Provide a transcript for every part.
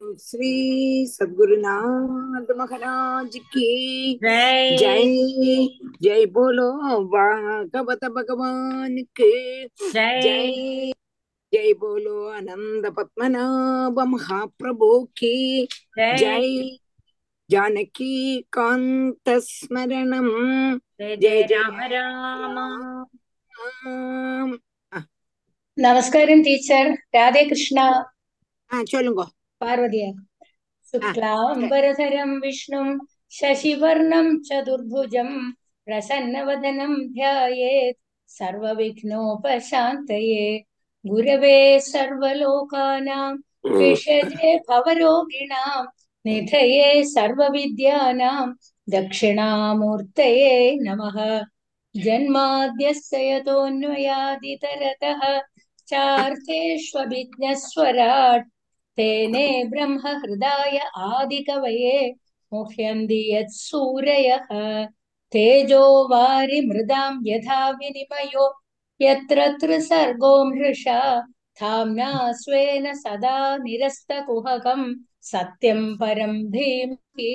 श्री सद्गुरुनाथ महाराज की जय जय जय बोलो भागवत भगवान के जय जय जय बोलो आनंद पद्मनाभ महाप्रभु की जय जय जानकी कांत स्मरणम जय जय जय जय राम राम राम നമസ്കാരം ടീച്ചർ രാധേ കൃഷ്ണ ஆ சொல்லுங்க പാർവതിയ ஆ ശുക്ലാംബരധരം വിഷ്ണും ശശിവർണം ചതുർഭുജം പ്രസന്നവദനം ധ്യായേത് സർവവിഘ്നോപശാന്തയേ ഗുരവേ സർവലോകാനാം വിഷജേ ഭവരോഗിണാം നിധയേ സർവവിദ്യാനാം ദക്ഷിണാമൂർത്തയേ നമഃ ജന്മാദ്യस्य यतोऽन्वयादितरतः चार्थेष्वभिज्ञस्वराट् तेने ब्रह्महृदाय आदिकवये मुह्यन्ति यत्सूरयः तेजो वारिमृदां यथा विनिमयो यत्र त्रिसर्गो मृषा धाम्ना स्वेन सदा निरस्तकुहकं सत्यं परं धीमहि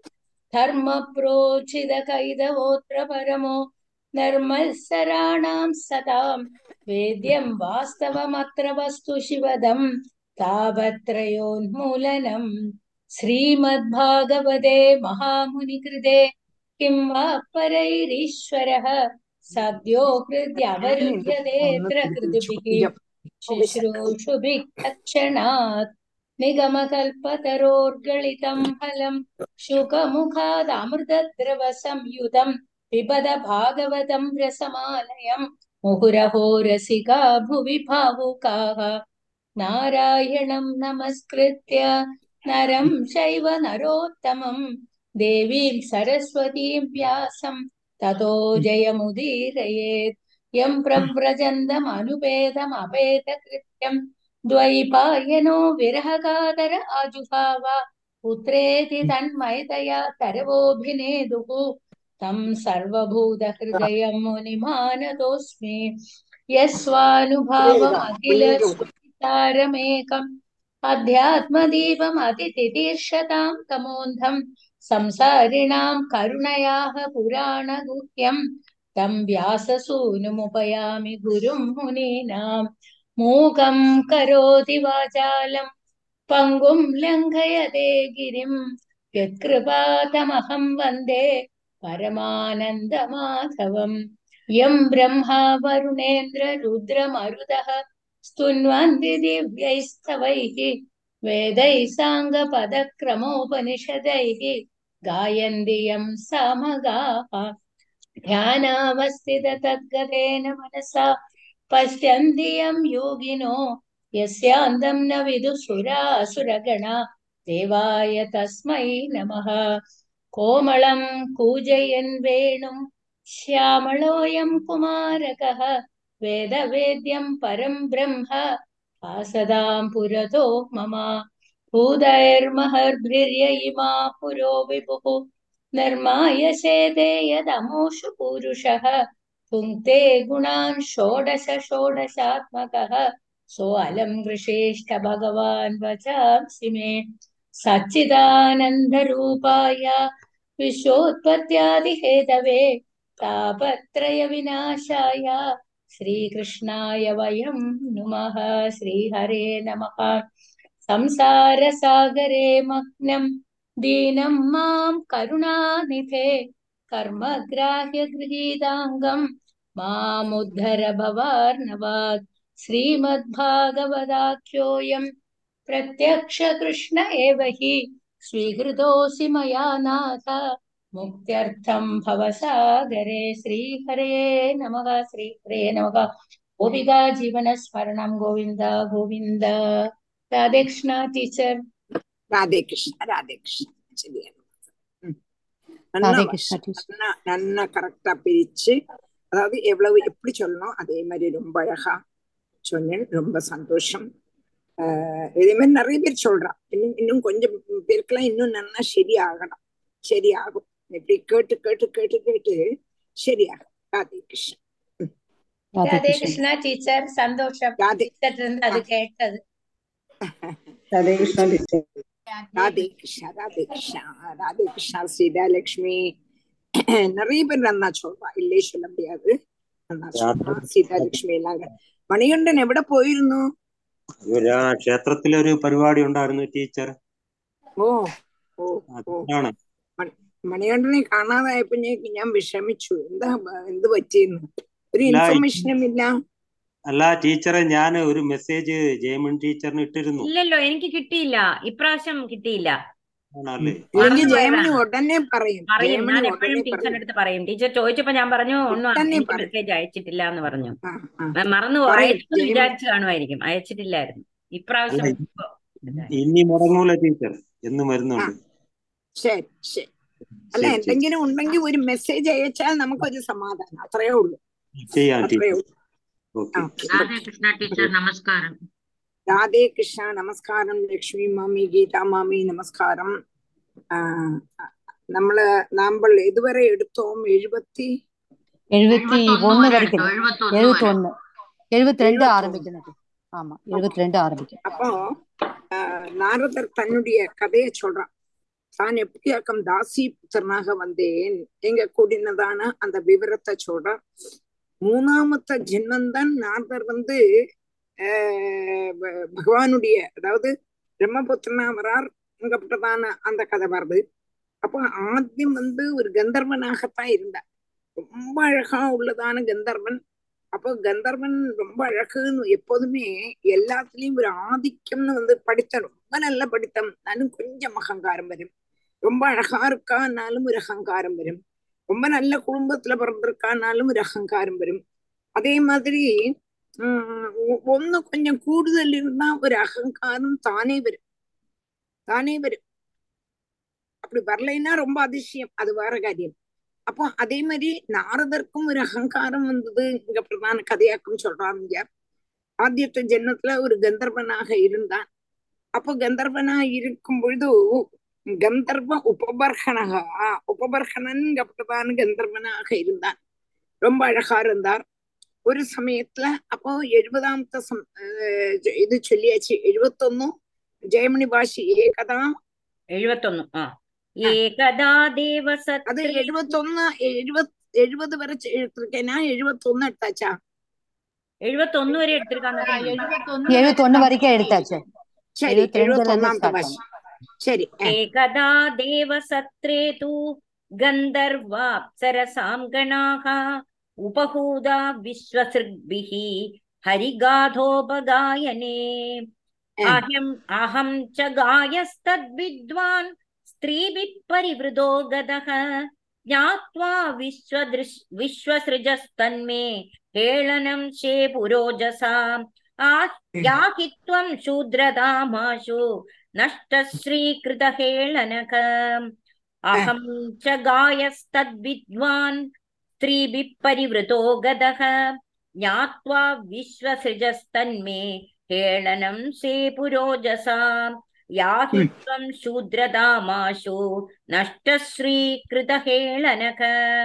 धर्मप्रोचितकैतवोऽत्र परमो निर्मत्सराणां सतां वेद्यं वास्तवमत्र वस्तु शिवदं तापत्रयोन्मूलनम् श्रीमद्भागवते महामुनिकृते किं वा परैरीश्वरः सद्यो हृद्यवरुध्यतेऽत्र कृतिभिः शुश्रूषुभिः तत्क्षणात् निगमकल्पतरोर्गलितं फलं शुकमुखादमृतद्रवसंयुतं पिबद भागवतं रसमालयं मुहुरहो रसिका भुवि भावुकाः नारायणं नमस्कृत्य नरं चैव नरोत्तमं देवीं सरस्वतीं व्यासं ततो जयमुदीरयेत् यं प्रव्रजन्तमनुपेदमपेदकृत्यं द्वैपायनो विरहकातर आजुभाव पुत्रेति तन्मयतया तरवोऽभिनेदुः तं सर्वभूतहृदयं मुनिमानतोऽस्मि यस्वानुभावमखिलश्रुतिसारमेकम् अध्यात्मदीपमतितितीर्षतां तमोन्धं संसारिणां करुणयाः पुराणगुह्यं तं व्याससूनुमुपयामि गुरुं मुनीनां मूकं करोति वाचालं पङ्गुं लङ्घयते गिरिं यत्कृपातमहं वन्दे परमानन्दमाधवम् यं ब्रह्मा वरुणेन्द्ररुद्रमरुदः स्तुन्वन्ति दिव्यैस्तवैः वेदैः साङ्गपदक्रमोपनिषदैः गायन्ति यं सामगाः ध्यानावस्थिततद्गतेन मनसा पश्यन्ति यं योगिनो यस्यान्तं न विदुसुरासुरगणा देवाय तस्मै नमः कोमलं कूजयन् वेणुं श्यामलोऽयं कुमारकः वेदवेद्यं परं ब्रह्म आसदां पुरतो मम भूतैर्महर्भिर्य इमा पुरो विभुः निर्माय शेते यदमुषु पूरुषः पुङ्क्ते गुणान् षोडश षोडशात्मकः सोऽलं वृषेष्ठ भगवान् वचांसि मे सच्चिदानन्दरूपाय विश्वोत्पत्त्यादिहेतवे तापत्रयविनाशाय श्रीकृष्णाय वयं नुमः श्रीहरे नमः संसारसागरे मग्नं दीनं मां करुणानिधे कर्मग्राह्यगृहीताङ्गं मामुद्धर भवार्णवात् श्रीमद्भागवताख्योऽयं प्रत्यक्षकृष्ण एव हि स्वीकृतोऽसि मया नाथ मुक्त्यर्थं भवसागरे श्रीहरे नमः श्रीहरे नमः गोपिका जीवनस्मरणं गोविन्द गोविन्द राधे कृष्ण टीचर ராதே கிருஷ்ணா ராதே கிருஷ்ணா சரியா ம். ராதே நன்னா கிருஷ்ணா டீச்சர் நன்னா நன்னா கரெக்டா பிரிச்சு அதாவது எவ்வளவு எப்படி சொல்லணும் அதே மாதிரி ரொம்ப அழகா சொன்னேன் ரொம்ப சந்தோஷம் ஆஹ் இதே மாதிரி நிறைய பேர் சொல்றா இன்னும் இன்னும் கொஞ்சம் பேருக்கெல்லாம் இன்னும் நன்னா சரியாகணும் சரியாகும் இப்படி கேட்டு கேட்டு கேட்டு கேட்டு சரியாகும் ராதே கிருஷ்ணன் ராதே രാധേ கிருஷ்ணன் കൃഷ്ണ ടീച്ചർ സന്തോഷം ராதே ടീച്ചറിന്റെ അത് കേട്ടത് രാധേ കൃഷ്ണ ടീച്ചർ ராதே கிருஷ்ணா ராதே கிருஷ்ணா ராதே கிருஷ்ணா சீதாலட்சுமி நிறைய பேர் நன்னா சொல்றா இல்லே சொல்ல முடியாது നന്നാ சொல்றா സീതാലക്ഷ്മി എല്ലാം മണികണ്ഠൻ എവിടെ പോയിരുന്നു ഒരു ആ ക്ഷേത്രത്തിലൊരു പരിപാടി ഉണ്ടായിരുന്നു ടീച്ചർ ഓ ഓ ഓ അതാണ് മണികണ്ഠനെ കാണാതായപ്പോ ഞാൻ ഞാൻ വിഷമിച്ചു എന്താ ബ- എന്ത് പറ്റിയെന്ന് ഒരു ഇല്ല, ഇൻഫർമേഷനും ഇല്ല അല്ല ടീച്ചറെ ഞാൻ ഒരു മെസ്സേജ് ജയമൺ ടീച്ചറിന് ഇട്ടിരുന്നു ഇല്ലല്ലോ എനിക്ക് കിട്ടിയില്ല ഇപ്രാവശ്യം കിട്ടിയില്ല ആണല്ലേ ഇല്ലെങ്കിൽ മറന്നു ജയമണി പോയതാണ്. ഉടനെ പറയും പറയും ജയമണി ഞാൻ ഉടനെ എപ്പോഴും ടീച്ചറിന്റെ പറയും അടുത്ത് പറയും ടീച്ചർ ചോദിച്ചപ്പോ ഞാൻ പറഞ്ഞു ഒന്നും ഉടനെ എനിക്ക് പറയും. മെസ്സേജ് അയച്ചിട്ടില്ല എന്ന് പറഞ്ഞു ആ, ആ. ഞാൻ മറന്നു പറയും. അയച്ചു ജയമണി- വിചാരിച്ചു കാണുമായിരിക്കും അയച്ചിട്ടില്ലായിരുന്നു ഇപ്രാവശ്യം അല്ല, ഇപ്പൊ ഇനി മുടങ്ങൂല ടീച്ചർ എന്നും വരുന്നുണ്ട് ശരി ശരി അല്ല ശരി, ശരി. എന്തെങ്കിലും ഉണ്ടെങ്കിൽ ഒരു മെസ്സേജ് അയച്ചാൽ നമുക്കൊരു സമാധാനം അത്രയേ ഉള്ളൂ ചെയ്യാം അത്രയേ ടീച്ചർ ഉള്ളൂ okay okay Radhe Krishna teacher നമസ്കാരം രാധേ കൃഷ്ണ നമസ്കാരം ലക്ഷ്മി മാമി ഗീതാ മാമി നമസ്കാരം ആ, നമ്മള് നമ്മൾ ഇതുവരെ എടുത്തോം എഴുപത്തി எழுபத்தி എഴുപത്തൊന്ന് ஒண்ணு വരെ வரைக்கும் എടുത്തോ എഴുപത്തൊന്ന് எழுபத்தி വരെ ஒண்ணு எழுபத்தி ரெண்டு எழுபத்தி ஆரம்பிக்கணும் ஆமா எழுபத்தி ரெண்டு ஆரம்பிக்கும் அப்போ ஆ, நாரதர் தன்னுடைய கதையை சொல்றான் தான் எப்படியாக்கம் தாசி புத்திரனாக வந்தேன் எங்க கூடினதான அந்த விவரத்தை சொல்றான் மூணாமத்த ஜென்மந்தான் நாரதர் வந்து ஆஹ் ப- பகவானுடைய அதாவது பிரம்மபுத்திரனா வரார் அங்கப்பட்டதான அந்த கதை வருது அப்போ ஆദ്യം வந்து ஒரு கந்தர்வனாகத்தான் இருந்தார் ரொம்ப அழகா உள்ளதான கந்தர்வன் அப்போ கந்தர்வன் ரொம்ப அழகுன்னு எப்போதுமே எல்லாத்துலயும் ஒரு ஆதிக்கம்னு வந்து படித்த ரொம்ப நல்ல படித்தம் நானும் கொஞ்சம் அகங்காரம் வரும் ரொம்ப அழகா இருக்கான்னாலும் ஒரு அகங்காரம் வரும் ரொம்ப நல்ல குடும்பத்துல பிறந்திருக்கான்னாலும் ஒரு அகங்காரம் வரும் அதே மாதிரி உம் ஒ- ஒண்ணு கொஞ்சம் கூடுதல் இருந்தா ஒரு அகங்காரம் தானே வரும் தானே வரும் அப்படி வரலைன்னா ரொம்ப அதிசயம் அது வேற காரியம் அப்போ அதே மாதிரி நாரதற்கும் ஒரு அகங்காரம் வந்தது இங்க பிரதான கதையாக்கும் சொல்றாங்க ஆദ്യത്തെ ஜென்மத்துல ஒரு கந்தர்வனாக இருந்தான் அப்போ கந்தர்வனா இருக்கும் பொழுது கந்தர்வ உபபர்கனகா உபபர்கனன் பிரதான கந்தர்வனாக இருந்தான் ரொம்ப அழகா இருந்தார் ஒரு சமயத்துல அப்போ எழுபதாமത്തെ സം ഏർ ഇത് ചൊല്ലിയാச்சு എഴുപത്തൊന്നും ജയമണി ഭാഷി ഏകദാ എഴുപത്തൊന്ന് ആ ഏകദാ അത് ദേവസത്രേ എഴുപത്തൊന്ന് എഴുപത് എഴുപത് വരെ എടുത്തിരിക്കേനാ എഴുപത്തൊന്ന് എടുത്താച്ചാ എഴുപത്തൊന്ന് വരെ എടുത്തിരിക്കാന്ന് எழுபத்தி ஒண்ணு வரைக்கும் எடுத்தாச்சு ശരി എഴുപത്തിരണ്ടിൽ എഴുപത്തി നിന്ന് ഒന്നാമത്തെ start ഭാഷ ശരി ആ, एकदा देवसत्रे तु गन्धर्वाप्सरसां गणाः उपहूदा विश्वसृग्भिः हरिगाथोपगायने ആ. अहम् अहं च गायस्तद्विद्वान् स्त्रीभिः परिवृतो गतः ज्ञात्वा विश्वदृश् विश्वसृजस्तन्मे हेळनं शे पुरोजसाम् याहि त्वं शूद्रदामाशु नष्टश्रीकृतहेळनक अहं च गायस्तद्विद्वान् स्त्रीभिः परिवृतो गतः ज्ञात्वा विश्वसृजस्तन्मे हेळनं से पुरोजसाम् याहि Hmm. त्वं शूद्रदामाशु नष्टश्रीकृतहेळनक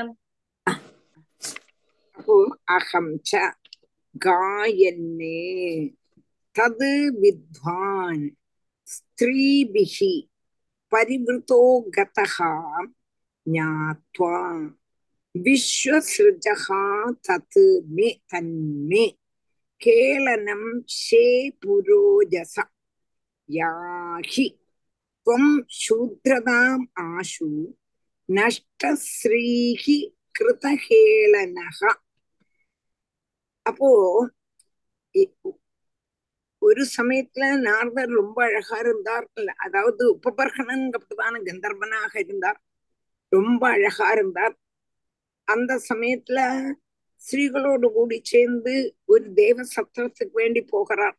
അപ്പോ അഹം ച ഗായന്നേ തത് വിദ്വാൻ സ്ത്രീഭിः പരിവൃതോ ഗതः ജ്ഞാത്വാ വിശ്വസൃജः തത് മേ തന്മേ കേളനം ശേ പുരോജസ യാഹി ത്വം ശൂദ്രതാം ആശു നഷ്ടശ്രീഹി கிருதஹேளனக அப்போ இ- ஒரு சமயத்துல நாரதர் ரொம்ப அழகா இருந்தார் இல்ல, அதாவது உபபர்கணன்கிறதான கந்தர்வனாக இருந்தார் ரொம்ப அழகா இருந்தார் அந்த சமயத்துல ஸ்ரீகளோடு கூடி சேர்ந்து ஒரு தேவ சத்திரத்துக்கு வேண்டி போகிறார்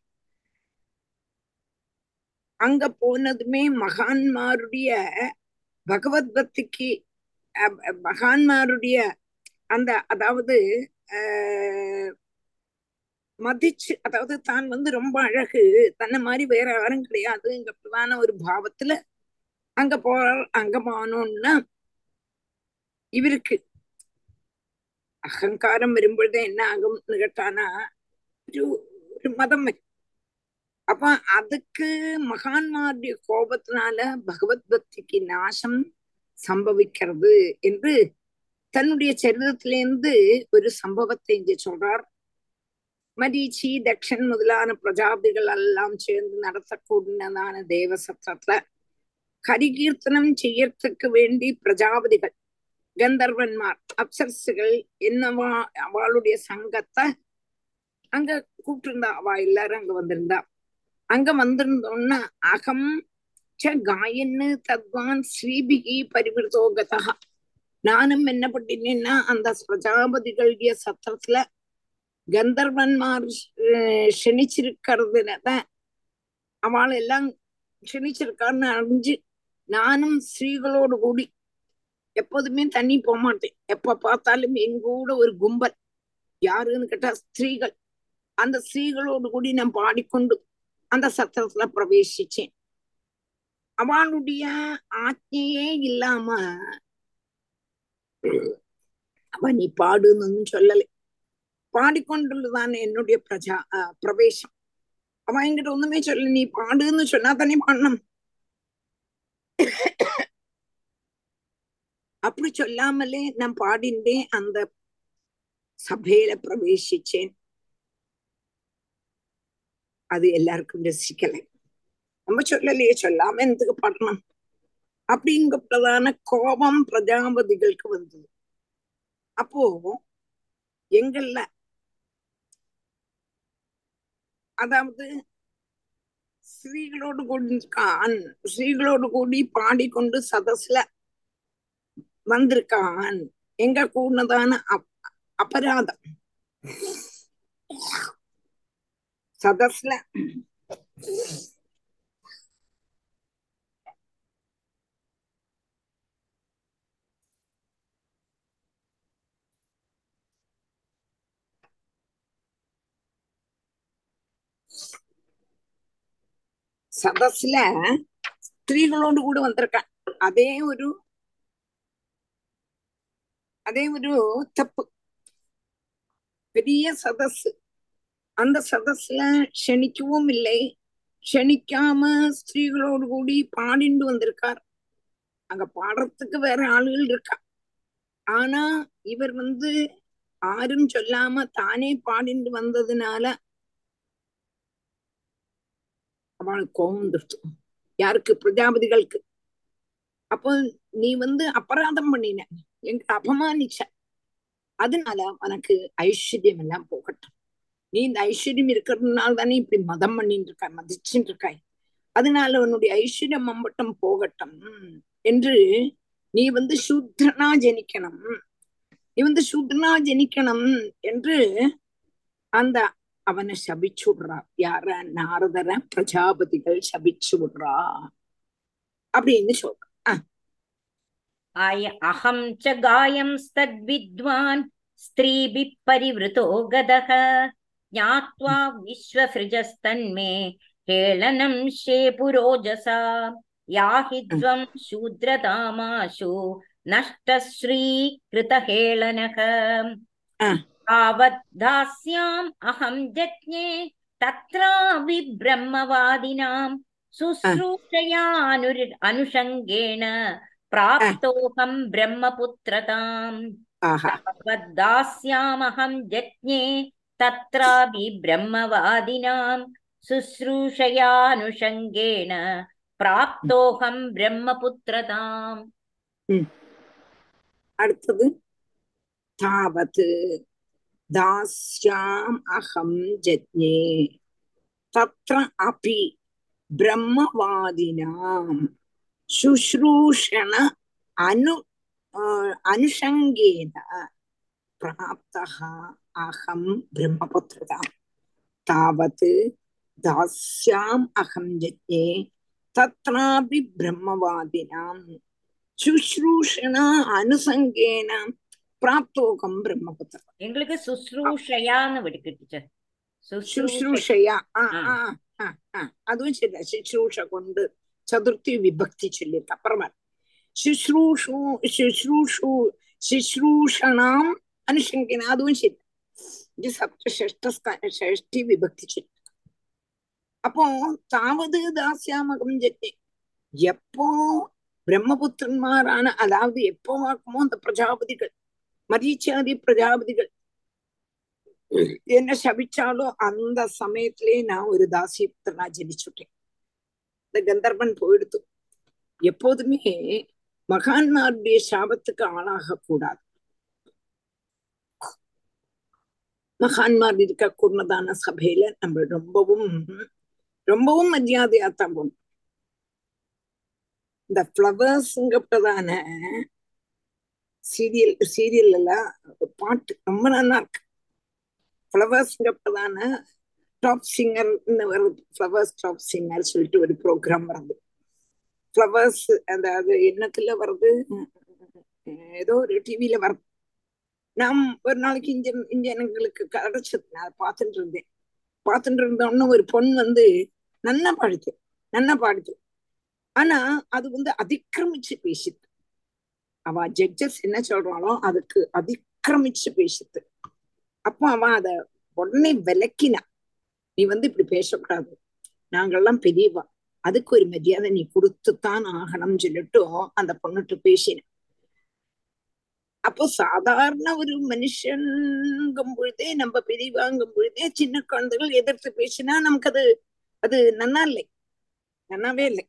அங்க போனதுமே மகான்மாருடைய பகவத் பக்திக்கு அஹ், அஹ், மகான்மாருடைய அந்த அதாவது ஆஹ், மதிச்சு அதாவது தான் வந்து ரொம்ப அழகு தன்னை மாதிரி வேற யாரும் கிடையாதுங்க பிரதான ஒரு பாவத்துல அங்க போறார் அங்க போனோம்னா இவருக்கு அகங்காரம் வரும்பொழுது என்ன ஆகும்னு கேட்டானா ஒரு ஒரு மதம் வரும் அப்ப அதுக்கு மகான்மாருடைய கோபத்தினால பகவத் பக்திக்கு நாசம் சம்பவிக்கிறது என்று தன்னுடைய சரிதத்திலிருந்து ஒரு சம்பவத்தை இங்க சொல்றார் மரீச்சி தக்ஷன் முதலான பிரஜாபிகள் எல்லாம் சேர்ந்து நடத்தக்கூடியதான தேவ சத்திரத்துல ஹரிகீர்த்தனம் செய்யறதுக்கு வேண்டி பிரஜாபதிகள் கந்தர்வன்மார் அப்சரசுகள் என்னவா அவளுடைய சங்கத்தை அங்க கூப்பிட்டிருந்தா அவ எல்லாரும் அங்க வந்திருந்தா அங்க வந்திருந்தோன்னா அகம் ச காயன்னு தத்வான் ஸ்ரீபிகி பரிவிருத்தோகதா நானும் என்ன பண்ணினேன்னா அந்த பிரஜாபதிகளுடைய சத்திரத்துல கந்தர்வன்மார் க்ஷணிச்சிருக்கிறதுலதான் அவள் எல்லாம் க்ஷணிச்சிருக்கான்னு அறிஞ்சு நானும் ஸ்ரீகளோடு கூடி எப்போதுமே தண்ணி போக மாட்டேன் எப்ப பார்த்தாலும் எங்க கூட ஒரு கும்பல் யாருன்னு கேட்டா ஸ்திரீகள் அந்த ஸ்திரீகளோடு கூடி நான் பாடிக்கொண்டு அந்த சத்திரத்துல பிரவேசிச்சேன் அவளுடைய ஆജ്ഞையே இல்லாம அவ நீ பாடுன்னு சொல்லலை பாடிக்கொண்டுள்ளதான என்னுடைய பிரஜா அஹ் பிரவேசம் அவன் என்கிட்ட ஒண்ணுமே சொல்ல நீ பாடுன்னு சொன்னா தானே பாடணும் அப்படி சொல்லாமலே நான் பாடிண்டே அந்த சபையில பிரவேசிச்சேன் அது எல்லாருக்கும் ரசிக்கலை நம்ம சொல்லலையே சொல்லாம எதுக்கு பாடணும் அப்படிங்கப்பட்டதான கோபம் பிரஜாபதிகளுக்கு வந்தது அப்போ எங்கள்ல அதாவது ஸ்ரீகளோடு கூடி இருக்கான் ஸ்ரீகளோடு கூடி பாடிக்கொண்டு சதஸ்ல வந்திருக்கான் எங்க கூடதான அப் அபராதம் சதஸ்ல சதஸ்ல ஸ்திரீகளோடு கூட வந்திருக்கான் அதே ஒரு அதே ஒரு தப்பு பெரிய சதஸ் அந்த சதஸ்ல க்ஷணிக்கவும் இல்லை க்ஷணிக்காம ஸ்திரீகளோடு கூடி பாடிண்டு வந்திருக்கார் அங்க பாடுறதுக்கு வேற ஆளுகள் இருக்கா ஆனா இவர் வந்து ஆரும் சொல்லாம தானே பாடிண்டு வந்ததுனால அவளுக்கு கோபம் வந்துருச்சு யாருக்கு பிரஜாபதிகளுக்கு அப்போ நீ வந்து அபராதம் பண்ணின எங்க அபமானிச்ச அதனால உனக்கு ஐஸ்வர்யம் எல்லாம் போகட்டும் நீ இந்த ஐஸ்வர்யம் இருக்கிறதுனால தானே இப்படி மதம் பண்ணிட்டு இருக்காய் மதிச்சுட்டு இருக்காய் அதனால உன்னுடைய ஐஸ்வர்யம் மம்பட்டம் போகட்டும் என்று நீ வந்து சூத்ரனா ஜனிக்கணும் நீ வந்து சூத்ரனா ஜனிக்கணும் என்று அந்த அவனை சபிச்சு விடுறா யார நாரதர பிரஜாபதிகள் சபிச்சு விடுறா அப்படின்னு சொல்ற आय अहं च गायंस्तद्विद्वान् स्त्रीभिः परिवृतो गदः ज्ञात्वा विश्वसृजस्तन्मे हेळनं शे पुरोजसा याहि त्वं शूद्रतामाशु नष्टश्रीकृतहेळनः तावद्दास्याम् अहं जज्ञे तत्रापि ब्रह्मवादिनां शुश्रूषयानुर् अनुषङ्गेण प्राप्तोऽहं ब्रह्मपुत्रताम् ஆஹா तावद्दास्यामहं जज्ञे तत्रापि ब्रह्मवादिनां शुश्रूषयानुषङ्गेण प्राप्तोऽहं ब्रह्मपुत्रताम् அடுத்தது தாவத் தாஸ்யாம் அகம் ஜஜ்ஞே தத்ர அபி பிரம்மவாதினாம் சுஷ்ரூஷண அனு ஆஹ் அனுஷங்கேன பிராப்தः அகம் பிரம்மபுத்திரதாம் தாவத் தாஸ்யாம் அகம் ஜஜ்ஞே தத்ராபி பிரம்மவாதினாம் சுஷ்ரூஷண அனுசங்கேன பிராப்தோகம் பிரம்மபுத்திரம் எங்களுக்கு சுஸ்ரூஷையான்னு விடுக்கு டீச்சர் ശുശ്രൂഷയാ ആ ആ. ആ ആ ആ അതും ശരിയാ ശുശ്രൂഷ കൊണ്ട് ചതുർത്ഥി വിഭക്തി ചൊല്ലിട്ട് അപ്പുറമാണ് ശുശ്രൂഷു ശുശ്രൂഷു ശുശ്രൂഷണാം അനുഷങ്കിന അതും ശരി ഇത് സപ്തഷ്ഠ സ്ഥാന ഷഷ്ടി വിഭക്തി ചൊല്ലി அப்போ தாவது தாசியாமகம் ஜெட்டே எப்போ பிரம்மபுத்திரன்மாரான அதாவது எப்போ வாக்குமோ அந்த பிரஜாபதிகள் மரீச்சாதி பிரஜாபதிகள் என்ன சபிச்சாலோ அந்த சமயத்திலே நான் ஒரு தாசியத்தை ஜனிச்சுட்டேன் இந்த கந்தர்வன் போயிடுத்து எப்போதுமே மகான்மாருடைய சாபத்துக்கு ஆளாக கூடாது மகான்மார் இருக்க கூடதான சபையில நம்ம ரொம்பவும் ரொம்பவும் மரியாதையாத்தான் போகணும் இந்த பிளவர்ஸ்ங்கப்பட்டதான சீரியல் சீரியல் எல்லாம் பாட்டு ரொம்ப நல்லா இருக்கு ஃப்ளவர்ஸ்ங்கப்பட்டதான டாப் சிங்கர் வருது ஃப்ளவர்ஸ் டாப் சிங்கர் சொல்லிட்டு ஒரு ப்ரோக்ராம் வருது ஃப்ளவர்ஸ் அந்த அது என்னத்துல வருது ஏதோ ஒரு டிவியில வருது நான் ஒரு நாளைக்கு இங்க இங்க எனக்கு கிடைச்சது நான் பார்த்துட்டு இருந்தேன் பார்த்துட்டு இருந்தோன்னு ஒரு பொண்ணு வந்து நன்னா பாடுது நன்னா பாடுது ஆனா அது வந்து அதிக்கிரமிச்சு பேசுது அவ ஜட்ஜஸ் என்ன சொல்றாளோ அதுக்கு அதிக்கிரமிச்சு பேசுது அப்போ அவன் அத உடனே விளக்கினா நீ வந்து இப்படி பேசக்கூடாது நாங்கெல்லாம் பெரியவா அதுக்கு ஒரு மரியாதை நீ கொடுத்துத்தான் ஆகணும்னு சொல்லிட்டும் அந்த பொண்ணுட்டு பேசின அப்போ சாதாரண ஒரு மனுஷங்கும் பொழுதே நம்ம பெரியவாங்கும் பொழுதே சின்ன குழந்தைகள் எதிர்த்து பேசினா நமக்கு அது அது நன்னா இல்லை நன்னாவே இல்லை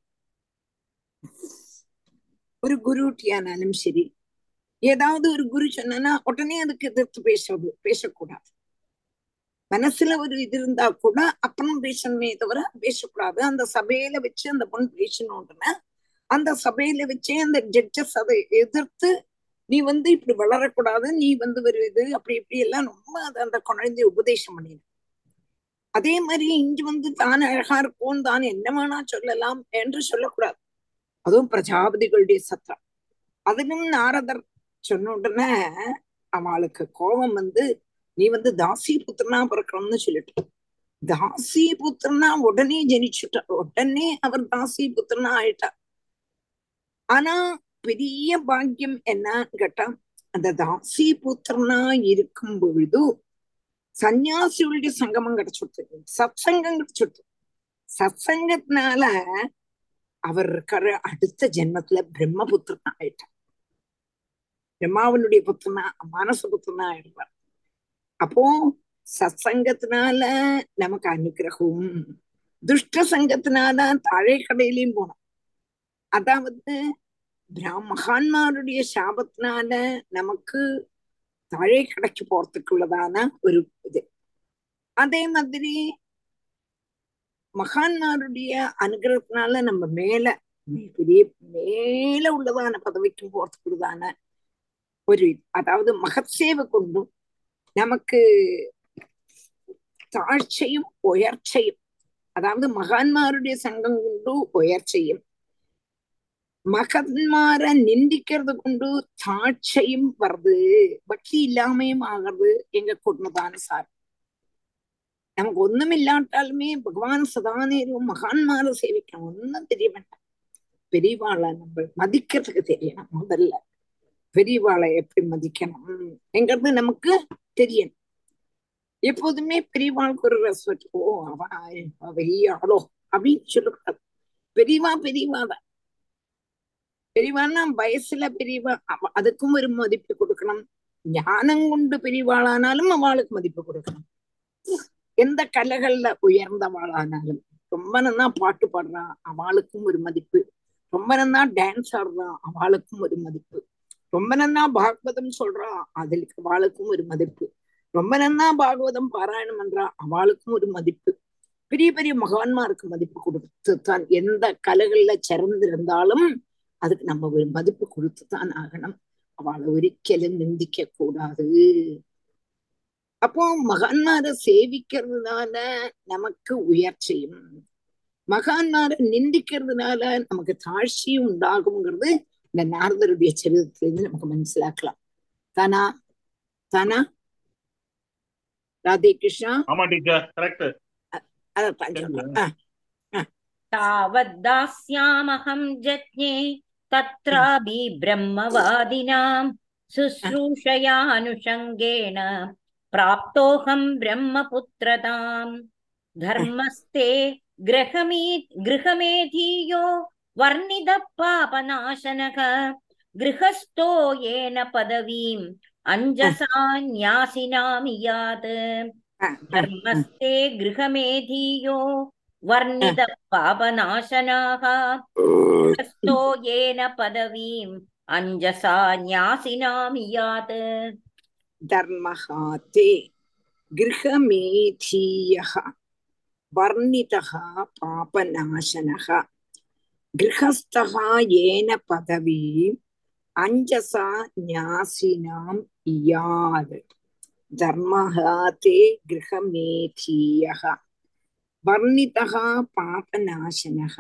ஒரு குருட்டியானாலும் சரி ஏதாவது ஒரு குரு சொன்னா உடனே அதுக்கு எதிர்த்து பேசுறது பேசக்கூடாது மனசுல ஒரு இது இருந்தா கூட அப்புறம் பேசணுமே தவிர பேசக்கூடாது அந்த சபையில வச்சு அந்த பொண்ணு பேசணும்னா அந்த சபையில வச்சே அந்த ஜட்ஜஸ் அதை எதிர்த்து நீ வந்து இப்படி வளரக்கூடாது நீ வந்து ஒரு இது அப்படி இப்படி எல்லாம் ரொம்ப அது அந்த குழந்தைய உபதேசம் பண்ணிடு அதே மாதிரி இங்க வந்து தான் அழகா இருக்கும் தான் என்ன வேணா சொல்லலாம் என்று சொல்லக்கூடாது அதுவும் பிரஜாபதிகளுடைய சத்தம் அதிலும் நாரதர் சொன்ன உடனே அவளுக்கு கோபம் வந்து நீ வந்து தாசி புத்திரனா பிறக்கணும்னு சொல்லிட்டு தாசி புத்திரனா உடனே ஜனிச்சுட்டா உடனே அவர் தாசி புத்திரனா ஆயிட்டா ஆனா பெரிய பாக்கியம் என்னன்னு கேட்டா அந்த தாசி புத்திரனா இருக்கும் பொழுது சன்னியாசிகளுடைய சங்கமம் கிடைச்சுடுது சத்சங்கம் கிடைச்சுடுது சத்சங்கத்தினால அவர் இருக்கிற அடுத்த ஜென்மத்துல பிரம்மபுத்திரனா ஆயிட்டார் பிரம்மாவனுடைய புத்திரனா மானச புத்திரனா ஆயிடுவார் அப்போ சத்சங்கத்தினால நமக்கு அனுகிரகம் துஷ்ட சங்கத்தினால தாழை கடையிலையும் போனோம் அதாவது மகான்மாருடைய சாபத்தினால நமக்கு தாழை கடைக்கு போறதுக்குள்ளதான ஒரு இது அதே மாதிரி மகான்மாருடைய அனுகிரகத்தினால நம்ம மேல பெரிய மேல உள்ளதான பதவிக்கும் போறதுக்குள்ளதான ஒரு அதாவது மகத் சேவை கொண்டும் நமக்கு தாழ்ச்சியும் உயர்ச்சையும் அதாவது மகான்மாருடைய சங்கம் கொண்டு உயர்ச்சையும் மகன்மார நிந்திக்கிறது கொண்டு தாட்சையும் வருது பக்தி இல்லாமையும் ஆகிறது எங்க கொண்டுதான சார் நமக்கு ஒண்ணும் இல்லாட்டாலுமே பகவான் சதாநேரம் மகான்மார சேவிக்கணும் ஒன்னும் தெரிய வேண்டாம் பெரியவாளை நம்ம மதிக்கிறதுக்கு தெரியணும் முதல்ல பெரியவாளை எப்படி மதிக்கணும் எங்கிறது நமக்கு தெரியணும் எப்போதுமே பெரியவாளுக்கு ஒரு ரெஸ்பெக்ட் ஓ அவ பெரிய ஆளோ அப்படின்னு சொல்லக்கூடாது பெரியவா பெரியவா தான் பெரியவான்னா வயசுல பெரியவா அதுக்கும் ஒரு மதிப்பு கொடுக்கணும் ஞானம் கொண்டு பெரியவாளானாலும் அவளுக்கு மதிப்பு கொடுக்கணும் எந்த கலைகள்ல உயர்ந்தவாளானாலும் ரொம்ப நல்லா பாட்டு பாடுறான் அவளுக்கும் ஒரு மதிப்பு ரொம்ப நல்லா டான்ஸ் ஆடுறான் அவளுக்கும் ஒரு மதிப்பு ரொம்ப நன்னா பாகவதம் சொல்றா அதுக்கு அவளுக்கும் ஒரு மதிப்பு ரொம்ப நன்னா பாகவதம் பாராயணம் பண்றா அவளுக்கும் ஒரு மதிப்பு பெரிய பெரிய மகான்மாருக்கு மதிப்பு கொடுத்து தான் எந்த கலைகள்ல சிறந்திருந்தாலும் அதுக்கு நம்ம ஒரு மதிப்பு கொடுத்து தான் ஆகணும் அவளை ஒரிக்கலும் நிந்திக்க கூடாது அப்போ மகான்மாரை சேவிக்கிறதுனால நமக்கு உயர்ச்சியும் மகான்மாரை நிந்திக்கிறதுனால நமக்கு தாழ்ச்சியும் உண்டாகுங்கிறது இந்த நாரதருடைய சரித்திலிருந்து நமக்கு மனசிலாக்கலாம் தானா தானா ராதே கிருஷ்ணா ஆமா டீச்சர் கரெக்ட் அதான் சொல்றேன் तावद्दास्यामहं जज्ञे तत्रापि ब्रह्मवादिनां शुश्रूषयानुषङ्गेण प्राप्तोऽहं ब्रह्मपुत्रताम् धर्मस्ते गृहमे गृहमेधीयो वर्णित पापनाशनः गृहस्थो येन पदवीम् अञ्जसा न्यासिनामि यात् धर्मस्ते गृहमेधीयो वर्णित पापनाशनाः गृहस्थो येन पदवीम् अञ्जसा न्यासिनामि यात् धर्मः ते गृहमेधीयः वर्णितः पापनाशनः गृहस्थः येन पदवीम् अञ्जसा न्यासिनाम् इयात् धर्मः ते गृहमेधीयः वर्णितः पापनाशनः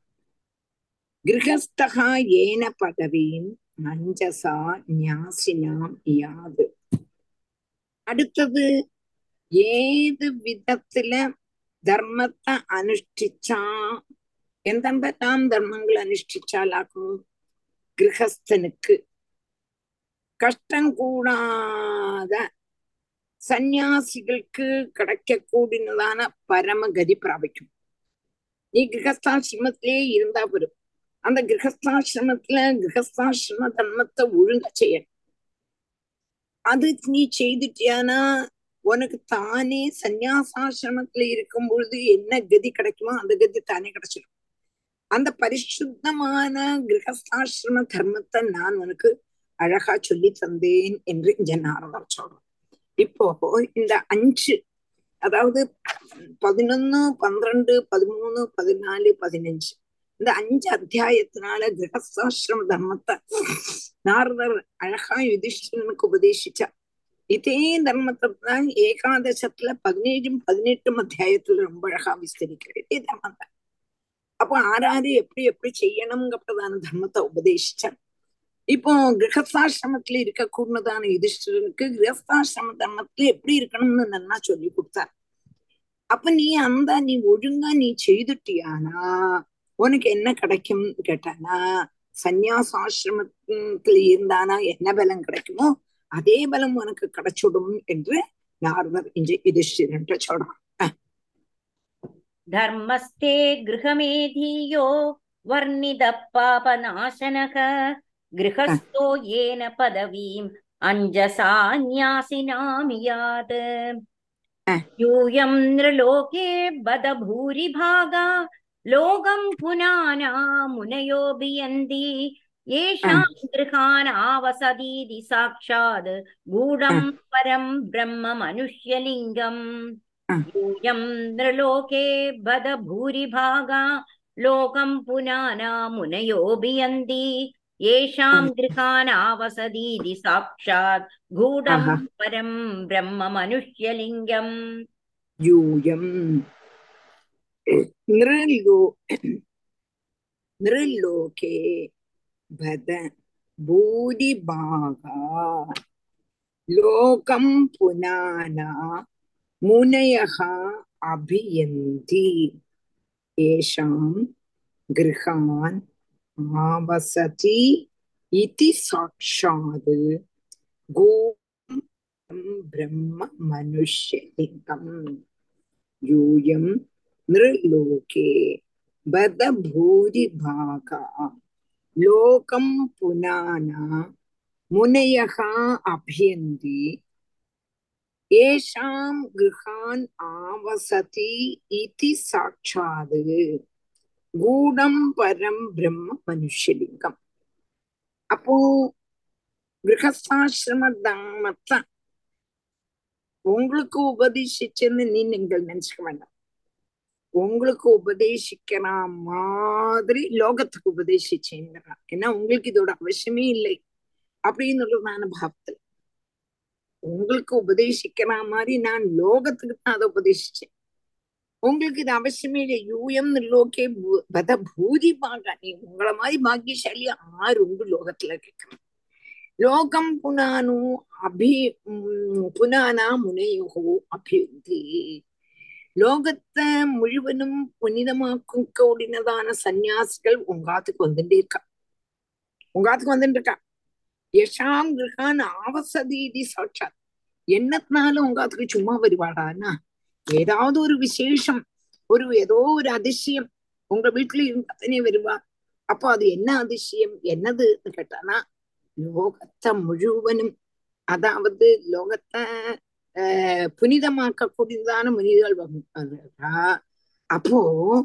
गृहस्थः येन पदवीम् அஞ்சசா ஞாசினாம் யாது அடுத்தது ഏത് വിധത്തില് ധർമ്മത്തെ അനുഷ്ഠിച്ചാ എന്തെല്ലാം ധർമ്മങ്ങൾ അനുഷ്ഠിച്ചാലാക്കും ഗൃഹസ്ഥനുക്ക് കഷ്ടം കൂടാതെ സന്യാസികൾക്ക് കിടക്കക്കൂടിനതാണ് പരമഗതി പ്രാപിക്കും നീ ഗൃഹസ്ഥാശ്രമത്തിലേ இருந்தா போதும் அந்த கிரகஸ்தாசிரமத்துல கிரகஸ்தாசிரம தர்மத்தை ஒழுங்கா செய்யணும் அது நீ செய்துட்டியானா உனக்கு தானே சந்நியாசாசிரமத்துல இருக்கும் பொழுது என்ன கதி கிடைக்குமோ அந்த கதி தானே கிடைச்சிடும் அந்த பரிசுத்தமான கிரகஸ்தாசிரம தர்மத்தை நான் உனக்கு அழகா சொல்லி தந்தேன் என்று இங்க நாரதர் சொல்றோம் இப்போ இந்த அஞ்சு அதாவது பதினொன்னு பன்னிரண்டு பதிமூணு பதினாலு பதினஞ்சு இந்த அஞ்சு அத்தியாயத்தினால கிரகஸ்தாசிரம தர்மத்தை நாரதர் அழகா யுதிஷ்டனுக்கு உபதேசிச்சார் இதே தர்மத்தை தான் ஏகாதசத்துல பதினேழும் பதினெட்டும் அத்தியாயத்துல ரொம்ப அழகா விஸ்தரிக்கிற இதே தர்மம் தான் அப்போ ஆறாறு எப்படி எப்படி செய்யணுங்கிறதான தர்மத்தை உபதேசிச்சார் இப்போ கிரகஸ்தாசிரமத்துல இருக்க கூடதான யுதிஷ்டனுக்கு கிரகஸ்தாசிரம தர்மத்துல எப்படி இருக்கணும்னு நல்லா சொல்லி கொடுத்தார் அப்ப நீ அந்த நீ ஒழுங்கா நீ செய்துட்டியானா உனக்கு என்ன கிடைக்கும் கேட்டானா சந்நியாசாசிரமத்துல இருந்தானா என்ன பலம் கிடைக்குமோ அதே பலம் உனக்கு கிடைச்சிடும் என்று நாரதர் இன்று யுதிஷ்டிரன் சொல்றான் धर्मस्ते गृहमेधीयो वर्णितः पापनाशनः गृहस्थो येन पदवीम् अञ्जसा न्यासिनामि यात् यूयं नृलोके बद भूरिभागा लोकं पुनाना मुनयोऽभियन्ति येषां गृहान् आवसदीति साक्षात् गूढं परं ब्रह्म मनुष्यलिङ्गम् यूयं नृलोके बद भूरिभागा लोकं पुनाना मुनयोऽभियन्ति येषां गृहान् आवसदीति साक्षात् गूढं परं ब्रह्म मनुष्यलिङ्गम् யூயம் நிருலோ நிருலோகே பத பூரிபாகா லோகம் புனானா முனயः அபியந்தி ஏஷாம் கிருஹான் ஆவசதி இதி சாட்சாத் கோம் பிரம்ம மனுஷ்யலிங்கம் யூயம் நிருலோகே பத பூரிபாகா லோகம் புனானா முனயः அபியந்தி ஏஷாம் கிருஹான் ஆவசதி இதி சாட்சாத் கூடம் பரம் பிரம்ம மனுஷலிங்கம் அப்போ கிரகஸ்தாசிரம தர்மத்தை உங்களுக்கு உபதேசிச்சேன்னு நீ நீங்கள் நினைச்சுக்க வேண்டாம் உங்களுக்கு உபதேசிக்கிற மாதிரி லோகத்துக்கு உபதேசிச்சேங்கிறான் ஏன்னா உங்களுக்கு இதோட அவசியமே இல்லை அப்படின்னுள்ளதான பாவத்துல உங்களுக்கு உபதேசிக்கிற மாதிரி நான் லோகத்துக்கு தான் அதை உபதேசிச்சேன் உங்களுக்கு இது அவசியமே இல்லை யூஎம் லோகே பத பூதி பாக நீ உங்களை மாதிரி பாக்கியசாலி ஆறு உண்டு லோகத்துல கேட்கணும் லோகம் புனானு அபி புனானா முனையுகோ அபியுந்தி லோகத்தை முழுவதும் புனிதமாக்கும் கூடினதான சன்னியாசிகள் உங்காத்துக்கு வந்துட்டே இருக்கா உங்காத்துக்கு வந்துட்டு இருக்கா யஷாம் கிரகான் ஆவசதீதி சாட்சாத் என்னத்தினால உங்காத்துக்கு சும்மா வருவாடான்னா ஏதாவது ஒரு விசேஷம் ஒரு ஏதோ ஒரு அதிசயம் உங்க வீட்டுல இருந்தானே வருவா அப்போ அது என்ன அதிசயம் என்னதுன்னு கேட்டானா லோகத்தை முழுவனும் அதாவது லோகத்தை ஆஹ் புனிதமாக்கக்கூடியதான முனிகள் வந்தா அப்போ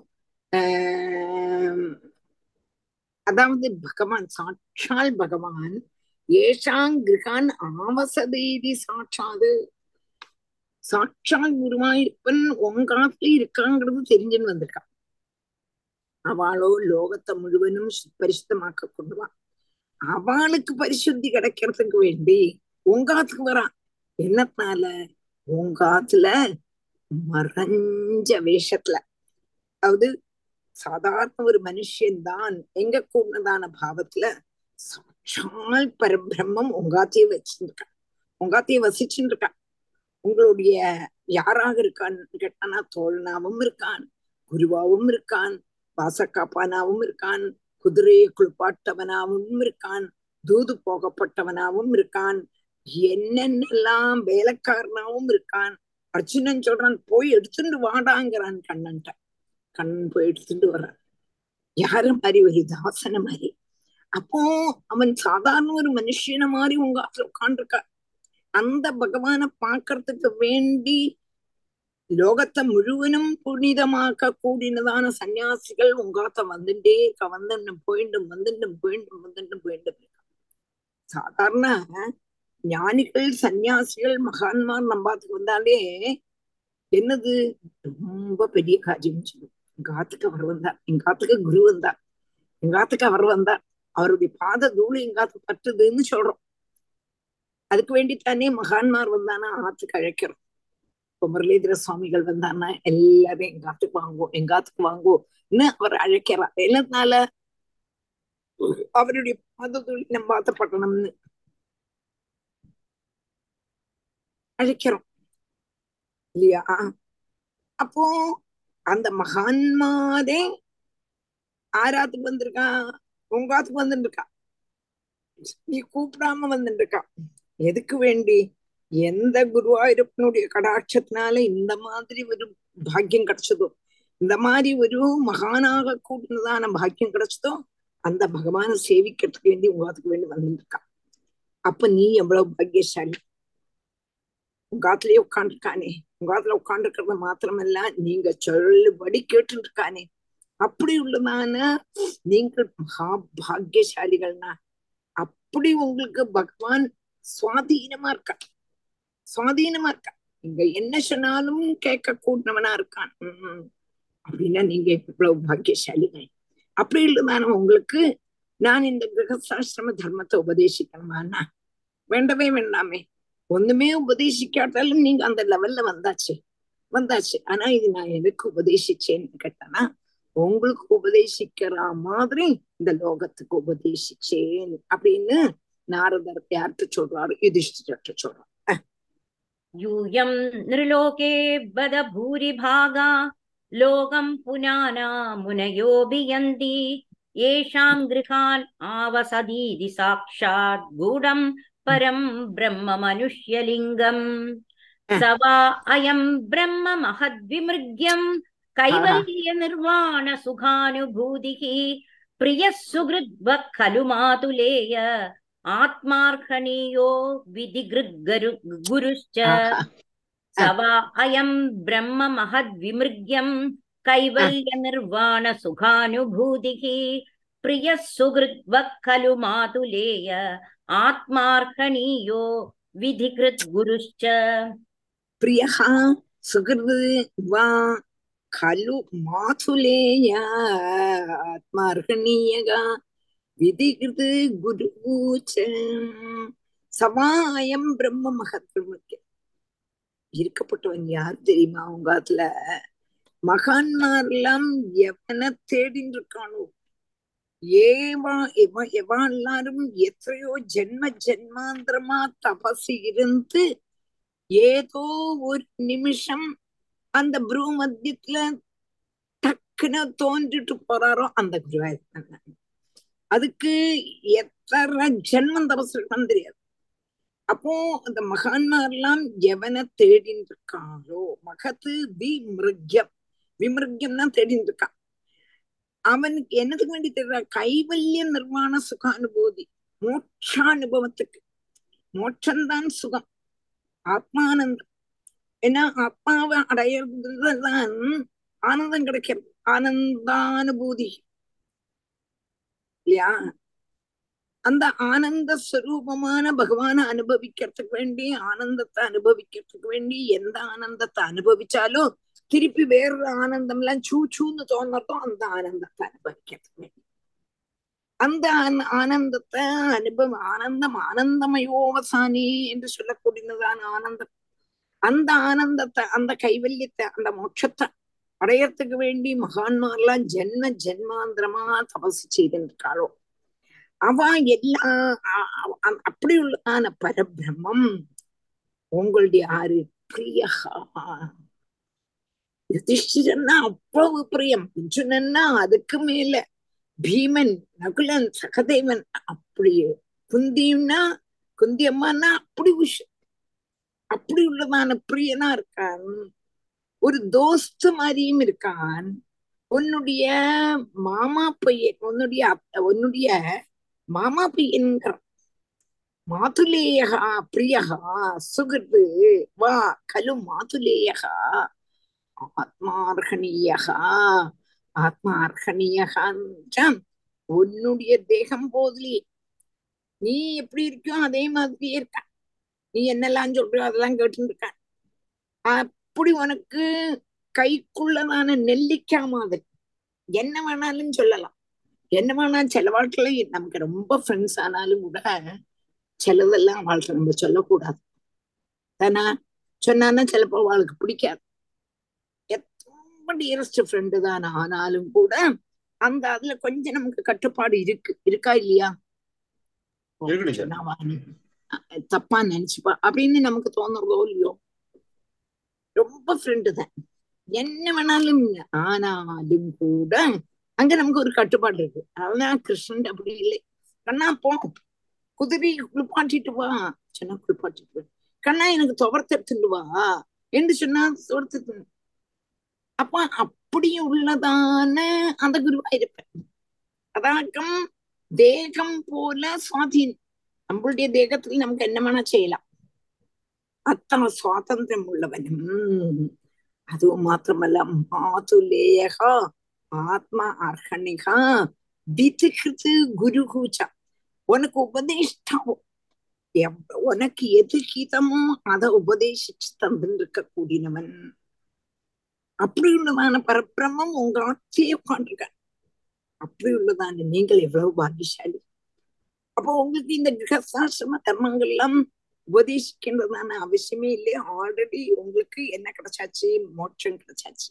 ஆஹ் அதாவது பகவான் சாட்சால் பகவான் ஏஷாங் கிரகான் ஆவசதீதி சாட்சாது சாட்சால் குருவாயிருப்பன் உங்காத்துல இருக்காங்கிறது தெரிஞ்சுன்னு வந்திருக்கான் அவளோ லோகத்தை முழுவதும் பரிசுத்தமாக்க கொண்டுவான் அவளுக்கு பரிசுத்தி கிடைக்கிறதுக்கு வேண்டி உங்காத்துக்கு வரான் என்னத்தால உங்காத்துல மறைஞ்ச வேஷத்துல அதாவது சாதாரண ஒரு மனுஷன்தான் எங்க கூடதான பாவத்துல சாட்சால் பரபிரம்மம் உங்காத்தையே வச்சுருக்கான் உங்காத்தையே வசிச்சுட்டு இருக்கான் உங்களுடைய யாராக இருக்கான்னு கேட்டானா தோழனாவும் இருக்கான் குருவாவும் இருக்கான் வாசக்காப்பானாவும் இருக்கான் குதிரையை குளிப்பாட்டவனாவும் இருக்கான் தூது போகப்பட்டவனாவும் இருக்கான் என்னென்னலாம் வேலைக்காரனாவும் இருக்கான் அர்ஜுனன் சொல்றான் போய் எடுத்துட்டு வாடாங்கிறான் கண்ணன்ட்ட கண்ணன் போய் எடுத்துட்டு வர்றான் யாரு மாதிரி ஒரு தாசன மாதிரி அப்போ அவன் சாதாரண ஒரு மனுஷன மாதிரி உங்க ஆத்துல உட்காந்துருக்கா அந்த பகவானை பாக்குறதுக்கு வேண்டி லோகத்தை முழுவதும் புனிதமாக்க கூடினதான சன்னியாசிகள் உங்காத்த வந்துட்டே வந்துட்டும் போயிண்டும் வந்துட்டும் போயிண்டும் வந்துட்டும் போயிண்டும் சாதாரண ஞானிகள் சன்னியாசிகள் மகான்மார் நம்பாத்துக்கு வந்தாலே என்னது ரொம்ப பெரிய காரியம் சொல்லும் எங்க ஆத்துக்கு அவர் வந்தார் எங்க ஆத்துக்கு குரு வந்தார் எங்க ஆத்துக்கு அவர் வந்தார் அவருடைய பாத தூளி எங்க ஆத்து பட்டுதுன்னு சொல்றோம் அதுக்கு வேண்டித்தானே மகான்மார் வந்தானா ஆத்துக்கு அழைக்கிறோம் இப்போ முரளிதர சுவாமிகள் வந்தானா எல்லாரும் எங்க ஆத்துக்கு வாங்குவோம் எங்க ஆத்துக்கு வாங்குவோம்னு அவர் அழைக்கிறார் என்னதுனால அவருடைய பாத தூளி நம்ம ஆத்தப்பட்டணும்னு அழைக்கிறோம் இல்லையா அப்போ அந்த மகான்மாரே ஆராத்துக்கு வந்திருக்கா உங்காத்துக்கு வந்துட்டு இருக்கா நீ கூப்பிடாம வந்துட்டு இருக்கா எதுக்கு வேண்டி எந்த குருவாயூரப்பனுடைய கடாட்சத்தினால இந்த மாதிரி ஒரு பாக்கியம் கிடைச்சதோ இந்த மாதிரி ஒரு மகானாக கூடினதான பாக்கியம் கிடைச்சதோ அந்த பகவானை சேவிக்கிறதுக்கு வேண்டி உங்காத்துக்கு வேண்டி வந்துட்டு இருக்கா அப்ப நீ எவ்வளவு பாக்கியசாலி உங்காத்துலயே உட்காந்துருக்கானே உங்காத்துல உட்காந்துருக்கிறது மாத்திரமல்ல நீங்க சொல்லுபடி கேட்டு இருக்கானே அப்படி உள்ளதான நீங்கள் மகா பாக்கியசாலிகள்னா அப்படி உங்களுக்கு பகவான் சுவாதீனமா இருக்கா சுவாதீனமா இருக்கா நீங்க என்ன சொன்னாலும் கேட்க கூட்டினவனா இருக்கான் உம் அப்படின்னா நீங்க இவ்வளவு பாக்கியசாலிகள் அப்படி உள்ளதான உங்களுக்கு நான் இந்த கிரகசாஸ்திரம தர்மத்தை உபதேசிக்கணுமாண்ணா வேண்டவே வேண்டாமே ஒண்ணுமே உபதேசிக்காட்டாலும் நீங்க அந்த லெவல்ல வந்தாச்சு வந்தாச்சு ஆனா இது நான் எதுக்கு உபதேசிச்சேன்னு கேட்டேன்னா உங்களுக்கு உபதேசிக்கிற மாதிரி இந்த லோகத்துக்கு உபதேசிச்சேன் அப்படின்னு நாரதர் யார்கிட்ட சொல்றாரு யுதிஷ்டிரட்ட சொல்றாரு यूयं नृलोके बद भूरिभागा लोकं पुनाना मुनयोऽपि यन्ति येषां गृहान् आवसदीति साक्षात् गूढं परं ब्रह्म मनुष्यलिङ्गम् स वा अयं ब्रह्म महद्विमृग्यं कैवल्यनिर्वाणसुखानुभूतिः प्रियः सुहृद्वः खलु मातुलेय आत्मार्हणीयो विधिगृग्गरु गुरुश्च स वा अयं ब्रह्म महद्विमृग्यं कैवल्यनिर्वाणसुखानुभूतिः प्रियः सुहृद्वः खलु मातुलेय आत्मार्हणीयो विधिकृत् गुरुश्च प्रियः सुहृद् वा खलु माथुलेय आत्मार्हणीयगा விதிகிருது குருச்ச சமாயம் பிரம்ம மகத்வமுக்கு இருக்கப்பட்டவன் யார் தெரியுமா உங்க அதுல மகான்மாரெல்லாம் எவனை தேடின்னு இருக்கானோ ஏவா எவ எவா எல்லாரும் எத்தனையோ ஜென்ம ஜென்மாந்திரமா தபசு இருந்து ஏதோ ஒரு நிமிஷம் அந்த ப்ரூ மத்தியத்துல டக்குன்னு தோன்றிட்டு போறாரோ அந்த குருவாயிருப்பாங்க அதுக்கு எத்தனை ஜென்மம் தபசு இருக்கான்னு தெரியாது அப்போ அந்த மகான்மாரெல்லாம் எவனை தேடின்னு இருக்காங்களோ மகத்து தி மிருக்யம் விமிருகம்னா தேடிட்டு இருக்கான் அவனுக்கு என்னதுக்கு வேண்டி தேடுறா கைவல்ய நிர்வாண சுகானுபூதி மோட்சானுபவத்துக்கு மோட்சம்தான் சுகம் ஆத்மானந்தம் ஏன்னா ஆத்மாவை அடையிறதுதான் ஆனந்தம் கிடைக்கிறது ஆனந்தானுபூதி இல்லையா அந்த ஆனந்த ஸ்வரூபமான பகவானை அனுபவிக்கிறதுக்கு வேண்டி ஆனந்தத்தை அனுபவிக்கிறதுக்கு வேண்டி எந்த ஆனந்தத்தை அனுபவிச்சாலும் திருப்பி வேறொரு ஆனந்தம் எல்லாம் சூ சூன்னு தோணுறதோ அந்த ஆனந்தத்தை அனுபவிக்கிறதுக்கு வேண்டி அந்த ஆன- ஆனந்தத்தை அனுபவ ஆனந்தம் ஆனந்தமயோவசானி என்று சொல்லக்கூடியதான ஆனந்தம் அந்த ஆனந்தத்தை அந்த கைவல்யத்தை அந்த மோட்சத்தை அடையறதுக்கு வேண்டி மகான்மார்லாம் ஜென்ம ஜென்மாந்திரமா தபசு செய்திருக்காளோ அவ எல்லா அ- அ- அ- அப்படி உள்ளதான பரபிரம்மம் உங்களுடைய ஆறு பிரியகா யுதிஷ்டிரன்னா அவ்வளவு பிரியம் அர்ஜுனன்னா அதுக்கு மேல பீமன் நகுலன் சகதேவன் அப்படி குந்தியும்னா குந்தி அம்மான்னா அப்படி உஷ் அப்படி உள்ளதான பிரியனா இருக்கான் ஒரு தோஸ்து மாதிரியும் இருக்கான் உன்னுடைய மாமா பையன் உன்னுடைய அப்- உன்னுடைய மாமா பையன்கிற மாதுலேயகா பிரியகா சுகிருது வா கலு மாதுலேயகா ஆத்மார்கணீயகா ஆத்மார்கணீயகான் உன்னுடைய தேகம் போதிலே நீ எப்படி இருக்கியோ அதே மாதிரியே இருக்க நீ என்னெல்லாம் சொல்றியோ அதெல்லாம் கேட்டு இருக்க அப்படி உனக்கு கைக்குள்ளதான நெல்லிக்காய் மாதிரி என்ன வேணாலும் சொல்லலாம் என்ன வேணா சில வாழ்க்கையில நமக்கு ரொம்ப ஃப்ரெண்ட்ஸ் ஆனாலும் கூட சிலதெல்லாம் வாழ்க்கை நம்ம சொல்லக்கூடாது தானே சொன்னான்னா சிலப்போ அவளுக்கு பிடிக்காது ரொம்ப டியரஸ்ட் ஃப்ரெண்டு தான் ஆனாலும் கூட அந்த அதுல கொஞ்சம் நமக்கு கட்டுப்பாடு இருக்கு இருக்கா இல்லையா ஓ, இருக்கு டீச்சர். சொன்னா வாணி, அஹ் தப்பா நினைச்சுப்பா அப்படின்னு நமக்கு தோணுறதோ இல்லையோ ரொம்ப ஃப்ரெண்டு தான் என்ன வேணாலும் ஆனாலும் கூட அங்க நமக்கு ஒரு கட்டுப்பாடு இருக்கு அதெல்லாம் கிருஷ்ணன் அப்படி இல்லை கண்ணா போ குதிரை குளிப்பாட்டிட்டு வா சொன்னா குளிப்பாட்டிட்டு வா கண்ணா எனக்கு துவர்த்து எடுத்துட்டு வா என்று சொன்னா துவர்த்து அப்ப அப்படியும் உள்ளதான அந்த குருவா இருப்பேன் அதாக்கம் தேகம் போல சுவாதீனம் நம்மளுடைய தேகத்தில் நமக்கு என்ன வேணா செய்யலாம் அத்தனை சுவாதந்திரம் உள்ளவனும் அதுவும் மாத்திரமല്ല മാതുലേയഹ ആത്മ അർഹണിക വിധികൃത് குருகூச்ச உனக்கு உபதேஷ்டாவும் எவ்- உனக்கு எது ஹிதமோ அதை உபதேசிச்சு தந்துட்டு இருக்க கூடினவன் அப்படி உள்ளதான பரபிரம்மம் உங்க ஆட்சியே உட்காந்துருக்க அப்படி உள்ளதான நீங்கள் எவ்வளவு பாக்கியசாலி அப்போ உங்களுக்கு இந்த கிரகசாசிரம தர்மங்கள் எல்லாம் உபதேசிக்கின்றதான அவசியமே இல்லை ஆல்ரெடி உங்களுக்கு என்ன கிடைச்சாச்சு மோட்சம் கிடைச்சாச்சு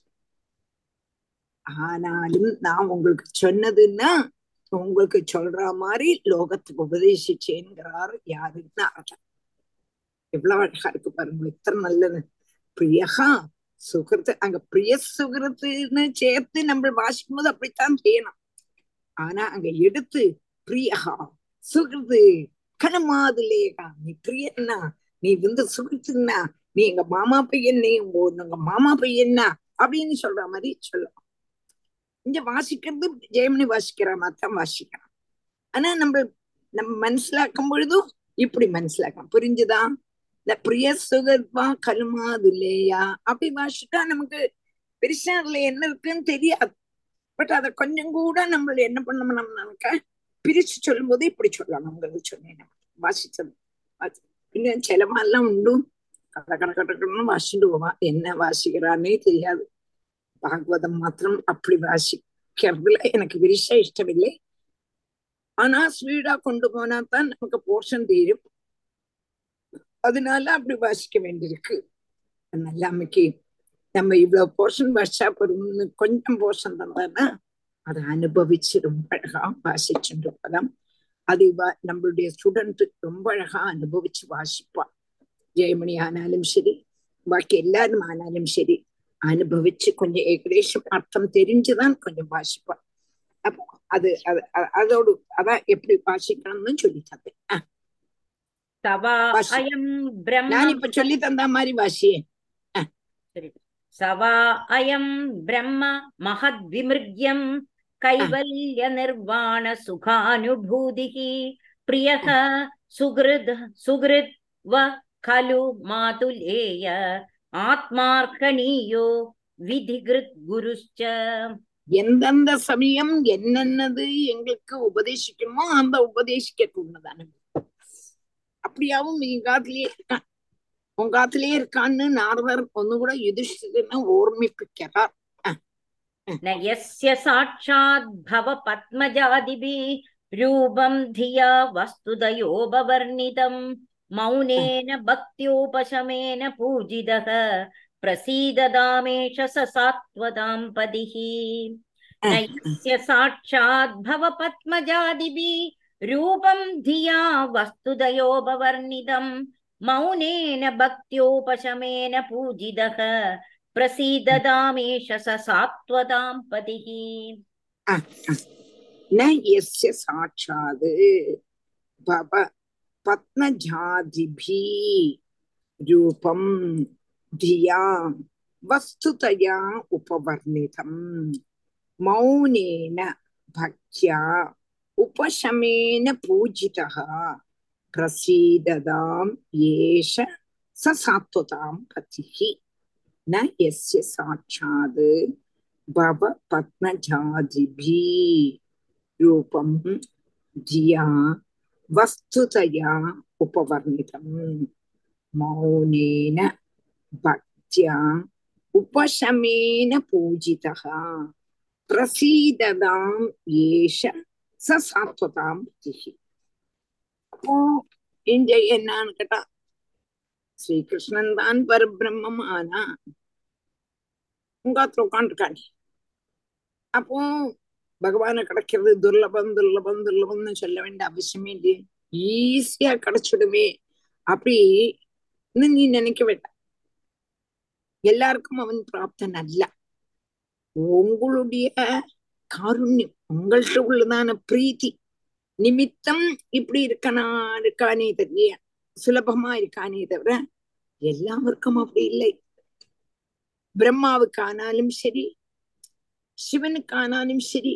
ஆனாலும் நான் உங்களுக்கு சொன்னதுன்னா உங்களுக்கு சொல்ற மாதிரி லோகத்துக்கு உபதேசிச்சேங்கிறாரு யாருன்னு அர்த்தம் எவ்வளவு அழகா இருக்கு பாருங்க எத்தனை நல்லது பிரியகா சுகிருத்து அங்க பிரிய சுகிருத்துன்னு சேர்த்து நம்ம வாசிக்கும் போது அப்படித்தான் செய்யணும் ஆனா அங்க எடுத்து பிரியகா சுகிருது கனமாதுலேகா நீ பிரியன்னா நீ வந்து சுகிருத்துன்னா நீ எங்க மாமா பையன் நீ உங்க உங்க மாமா பையன்னா அப்படின்னு சொல்ற மாதிரி சொல்லலாம் இங்க வாசிக்கிறது ஜெயமணி வாசிக்கிற மாதிரி தான் வாசிக்கிறான் ஆனா நம்ம நம்ம மனசிலாக்கும் பொழுதும் இப்படி மனசிலாக்கலாம் புரிஞ்சுதா இந்த பிரிய சுகர்வா கலுமாது இல்லையா அப்படி வாசிட்டா நமக்கு பெருசா அதுல என்ன இருக்குன்னு தெரியாது பட் அத கொஞ்சம் கூட நம்ம என்ன பண்ணோம்னாக்க பிரிச்சு சொல்லும் போது இப்படி சொல்லலாம் உங்களுக்கு சொன்னேன் நான். வாசிச்சது வாசி- இன்னும் செலவெல்லாம் உண்டு கட கட கடன்னு வாசிட்டு போவான் என்ன வாசிக்கிறானே தெரியாது பாகவதம் மாத்திரம் அப்படி வாசிக்கிறதுல எனக்கு விரிசா இஷ்டமில்லை ஆனா ஸ்பீடா கொண்டு போனா தான் நமக்கு போர்ஷன் தீரும் அதனால அப்படி வாசிக்க வேண்டியிருக்கு நல்ல அம்மைக்கு நம்ம இவ்வளவு போர்ஷன் வாசிச்சா போதும்னு கொஞ்சம் போர்ஷன் தந்தானா அதை அனுபவிச்சு ரொம்ப அழகா வாசிச்சுட்டு இருப்பதாம் அது வ- நம்மளுடைய ஸ்டூடெண்ட் ரொம்ப அழகா அனுபவிச்சு வாசிப்பா ஜெயமணி ஆனாலும் சரி பாக்கி எல்லாரும் ஆனாலும் சரி அனுபவிச்சு கொஞ்சம் ஏகദേശம் அர்த்தம் தெரிஞ்சுதான் கொஞ்சம் வாசிப்பா அப்போ அது அது அ- அதோடு அதான் எப்படி வாசிக்கணும்னு சொல்லி தந்தேன் அஹ், தவா வாசி. அயம் பிரம்ம நான் இப்ப சொல்லி தந்த மாதிரி வாசியே சரி स वा अयम् ब्रह्म महद्विमृग्यम् कैवल्यनिर्वाणसुखानुभूतिः प्रियः सुहृद् सुहृद् व खलु मातुलेय ஆத்மார்க்கணீயோ விதிகிருத் குருஷ்ச எந்தெந்த சமயம் என்னென்னது எங்களுக்கு உபதேசிக்கணுமோ அந்த உபதேசிக்க கூடதான அப்படியாவும் எங்காத்திலேயே இருக்கான் உங்காத்திலேயே இருக்கான்னு நாரதர் ஒன்னுகூட யுதிஷ்டிரனை ஓர்மிப்பிக்கிறார் न यस्य साक्षात् भव पद्मजादिभिः रूपं धिया वस्तुदयोपवर्णितम् मौनेन भक्त्योपशमेन पूजितः प्रसीददामेष स सात्वतां पदिः न यस्य साक्षात् भव पद्मजादिभिः रूपं धिया वस्तुदयोपवर्णितम् मौनेन भक्त्योपशमेन पूजितः प्रसीददामेष स सात्वतां पतिः ந எஸ்ய சாட்சாது பவ பத்மஜாதிபி ரூபம் தியா வஸ்துதயா உபவர்ணிதம் மௌனேன பக்தியா உபசமேன பூஜிதः பிரசீததாம் ஏஷ ச சாத்வதாம் பதிஹி न यस्य साक्षात् भव पद्मजादिभिः रूपं धिया वस्तुतया उपवर्णितम् मौनेन भक्त्या उपशमेन पूजितः प्रसीददाम् एष स சாத்வதாம் பதிஹி அப்போ இங்க என்னன்னு கேட்டா ஸ்ரீகிருஷ்ணன் தான் பரபிரம்மம் ஆனா உங்காத்துல உட்காந்துருக்காண்டி அப்போ பகவானை கிடைக்கிறது துர்லபம் துர்லபம் துர்லபம்னு சொல்ல வேண்டிய அவசியமே இல்லையே ஈஸியா கிடைச்சிடுமே அப்படி நீ நினைக்க வேண்டாம் எல்லாருக்கும் அவன் பிராப்தன் அல்ல உங்களுடைய காருண்யம் உங்கள்கிட்ட உள்ளதான பிரீத்தி நிமித்தம் இப்படி இருக்கனா இருக்கானே தெரிய சுலபமா இருக்கானே தவிர எல்லாருக்கும் அப்படி இல்லை பிரம்மாவுக்கு ஆனாலும் சரி சிவனுக்கு ஆனாலும் சரி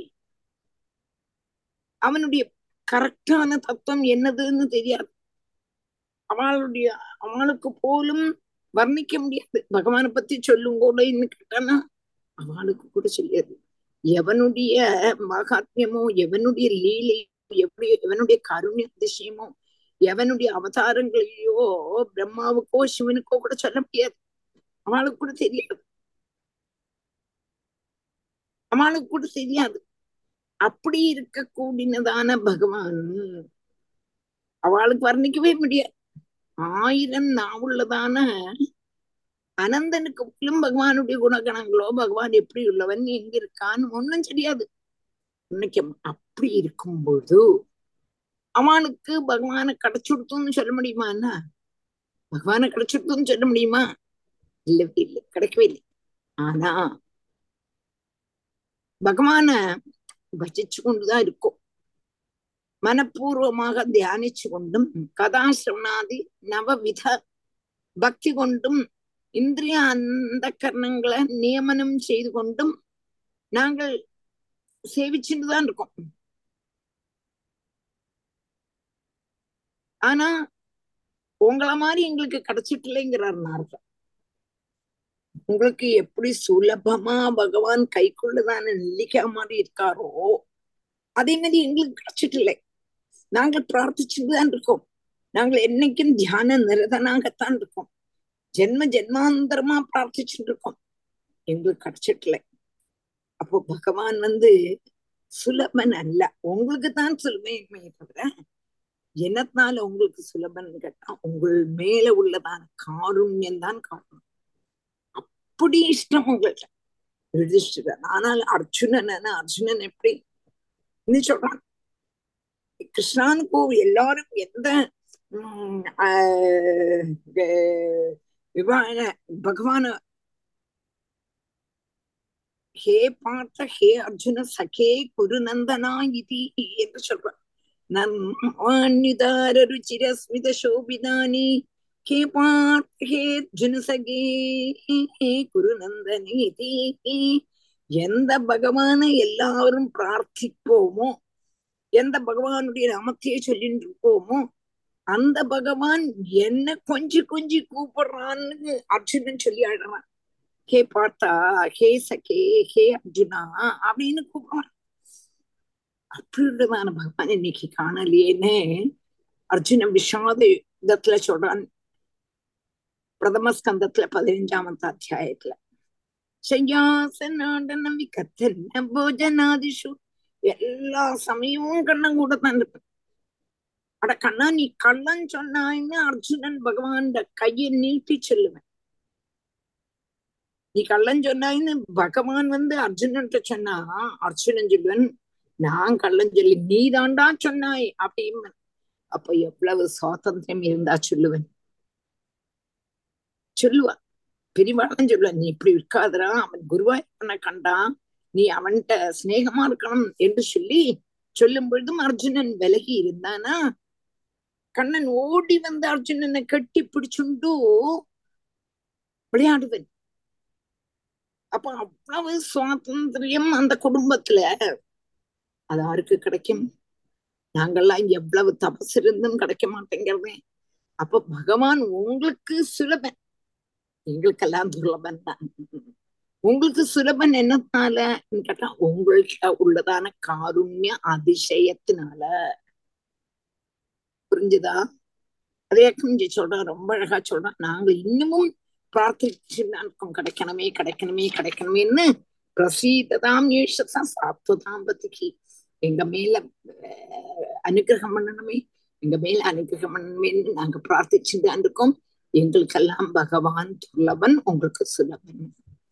அவனுடைய கரெக்டான தத்துவம் என்னதுன்னு தெரியாது அவளுடைய அவளுக்கு போலும் வர்ணிக்க முடியாது பகவானை பத்தி சொல்லும் கூட இன்னும் கேட்டானா அவளுக்கு கூட சொல்லியது எவனுடைய மகாத்மியமோ எவனுடைய லீலை எப்படி எவனுடைய கருணை அதிசயமோ எவனுடைய அவதாரங்களையோ பிரம்மாவுக்கோ சிவனுக்கோ கூட சொல்ல முடியாது அவளுக்கு கூட தெரியாது அவளுக்கு கூட தெரியாது அப்படி இருக்க கூடினதான பகவான் அவளுக்கு வர்ணிக்கவே முடியாது ஆயிரம் நாவுள்ளதான அனந்தனுக்கு போலும் பகவானுடைய குணகணங்களோ பகவான் எப்படி உள்ளவன் எங்க இருக்கான்னு ஒன்னும் தெரியாது இன்னைக்கு அப்படி இருக்கும் பொழுது அவனுக்கு பகவானை கிடைச்சுடுத்துன்னு சொல்ல முடியுமா என்ன பகவானை கிடைச்சுடுத்துன்னு சொல்ல முடியுமா இல்லவே இல்லை கிடைக்கவே இல்லை ஆனா பகவான பஜிச்சு கொண்டுதான் இருக்கும் மனப்பூர்வமாக தியானிச்சு கொண்டும் கதாசிரவணாதி நவவித பக்தி கொண்டும் இந்திரிய அந்த கரணங்களை நியமனம் செய்து கொண்டும் நாங்கள் சேவிச்சுட்டு தான் இருக்கோம் ஆனா உங்களை மாதிரி எங்களுக்கு கிடைச்சிட்டு இல்லைங்கிறார் நாரதர் உங்களுக்கு எப்படி சுலபமா பகவான் கைக்குள்ளதான நெல்லிக்கா மாதிரி இருக்காரோ அதே மாதிரி எங்களுக்கு கிடைச்சிட்டு இல்லை நாங்கள் பிரார்த்திச்சுட்டு தான் இருக்கோம் நாங்கள் என்னைக்கும் தியான நிரதனாகத்தான் இருக்கோம் ஜென்ம ஜென்மாந்தரமா பிரார்த்திச்சுட்டு இருக்கோம் எங்களுக்கு கிடைச்சிட்டு இல்லை அப்போ பகவான் வந்து சுலபன் அல்ல உங்களுக்கு தான் சுலபமே தவிர என்னத்தினால உங்களுக்கு சுலபன் கேட்டா உங்கள் மேல உள்ளதான காருண்யம் தான் காரணம் அப்படி இஷ்டம் உங்கள்ட்ட யுதிஷ்டிரன் ஆனால் அர்ஜுனன் அர்ஜுனன் எப்படி சொல்றான் கிருஷ்ணானுக்கு எல்லாரும் எந்த பகவான ஹே பார்த்த ஹே அர்ஜுன சகே குரு நந்தனா இதி என்று சொல்றான் நன்மான்யுதார ருச்சிர ஸ்மித சோபிதானி ஹே பார்த்த ஹே ஜுனசகே குருநந்தனீதி எந்த பகவானை எல்லாரும் பிரார்த்திப்போமோ எந்த பகவானுடைய நாமத்தையே சொல்லிட்டு இருப்போமோ அந்த பகவான் என்ன கொஞ்சி கொஞ்சி கூப்பிடுறான்னு அர்ஜுனன் சொல்லி ஆடுறான் ஹே பார்த்தா ஹே சகே ஹே அர்ஜுனா அப்படின்னு கூப்பிடுறான் அப்படின்றதான பகவான் இன்னைக்கு காணலையேன்னு அர்ஜுன விஷாத யுத்தத்துல சொல்றான் பிரதம ஸ்கந்தத்துல பதினஞ்சாமத்து அத்தியாயத்துல சையாசனாடனம் விகத்தன்ன போஜனாதிஷு எல்லா சமயமும் கண்ணன் கூட தான் இருப்பேன் அட கண்ணா நீ கள்ளன் சொன்னாயின்னு அர்ஜுனன் பகவான் கையை நீட்டி சொல்லுவேன் நீ கள்ளன் சொன்னாயின்னு பகவான் வந்து அர்ஜுனன்ட்ட சொன்னா அர்ஜுனன் சொல்லுவன் நான் கள்ளன் சொல்லி நீ தாண்டா சொன்னாய் அப்படின்னு அப்ப எவ்வளவு சுவாதந்திரம் இருந்தா சொல்லுவேன் சொல்லுவா பெரியவாளும் சொல்லுவா நீ இப்படி இருக்காதரா அவன் குருவாயூரப்பனை கண்டான் நீ அவன்கிட்ட சிநேகமா இருக்கணும் என்று சொல்லி சொல்லும் பொழுதும் அர்ஜுனன் விலகி இருந்தானா கண்ணன் ஓடி வந்து அர்ஜுனனை கட்டி பிடிச்சுண்டு விளையாடுவன் அப்ப அவ்வளவு சுவாதந்திரியம் அந்த குடும்பத்துல அது யாருக்கு கிடைக்கும் நாங்கெல்லாம் எவ்வளவு தபஸ் இருந்தும் கிடைக்க மாட்டேங்கிறதே அப்ப பகவான் உங்களுக்கு சுலபன் எங்களுக்கெல்லாம் துர்லபன் தான் உங்களுக்கு சுலபன் என்னத்தால கேட்டா உங்கள்கிட்ட உள்ளதான காருண்ய அதிசயத்தினால புரிஞ்சுதா அதே குஞ்சு சொல்றான் ரொம்ப அழகா சொல்றான் நாங்க இன்னமும் பிரார்த்திச்சுதான் இருக்கோம் கிடைக்கணுமே கிடைக்கணுமே கிடைக்கணுமேன்னு பிரசீததாம் ஈஷசா சாத்வதாம் பத்திக்கு எங்க மேல அனுகிரகம் பண்ணணுமே எங்க மேல அனுகிரகம் பண்ணணுமேன்னு நாங்க பிரார்த்திச்சுதான் இருக்கோம் எங்களுக்கெல்லாம் பகவான் துர்லபன் உங்களுக்கு சுலபன்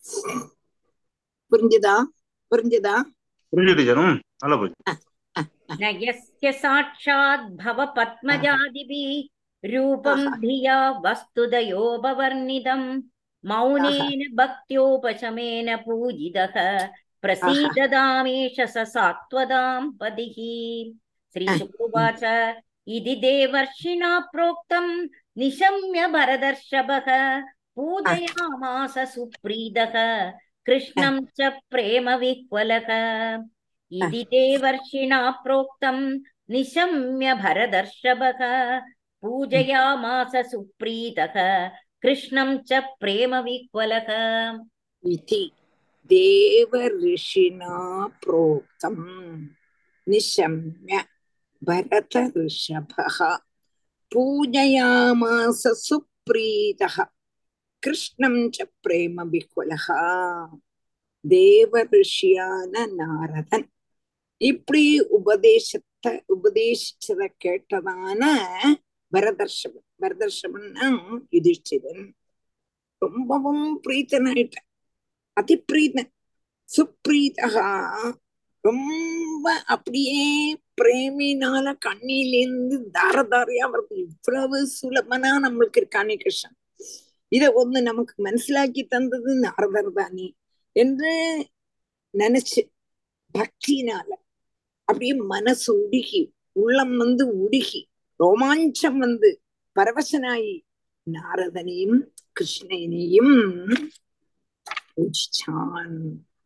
புரிஞ்சுதா புரிஞ்சுதா புரிஞ்சு டீச்சரும் நல்லா புரிஞ்சு न यस्य साक्षात् भव पद्मजादिभिः रूपं आहा। धिया वस्तुदयोपवर्णितम् मौनेन भक्त्योपशमेन पूजितः प्रसीददामेष स सात्वदां पदिः श्रीशुकुवाच इति देवर्षिणा प्रोक्तं निशम्य भरदर्षभः पूजयामास सुप्रीतः कृष्णं च प्रेमविह्वलः इति देवर्षिणा प्रोक्तं निशम्य भरदर्षभः पूजयामास सुप्रीतः कृष्णं च प्रेमविह्वलः इति देव ऋषिणा प्रोक्तम् निशम्य भरत ऋषभः पूजयामास सुप्रीतः कृष्णं च प्रेम विह्वलः தேவ ரிஷியான நாரதன் இப்படி உபதேசத்தை உபதேசிச்சத கேட்டதான பரதர்ஷபன் பரதர்ஷபன்னா யுதிஷ்டிரன் ரொம்பவும் பிரீத்தனாயிட்ட அதிப்பிரீத்தன் சுப்ரீதகா ரொம்ப அப்படியே பிரேமினால கண்ணிலேருந்து தார தாரையா வருது இவ்வளவு சுலபனா நம்மளுக்கு இருக்கானே கிருஷ்ணன் இத ஒண்ணு நமக்கு மனசிலாக்கி தந்தது நாரதர் தானே என்று நினைச்சு பக்தினால அப்படியே மனசு உருகி உள்ளம் வந்து உருகி ரோமாஞ்சம் வந்து பரவசனாயி நாரதனையும் கிருஷ்ணனையும் பூஜிச்சான்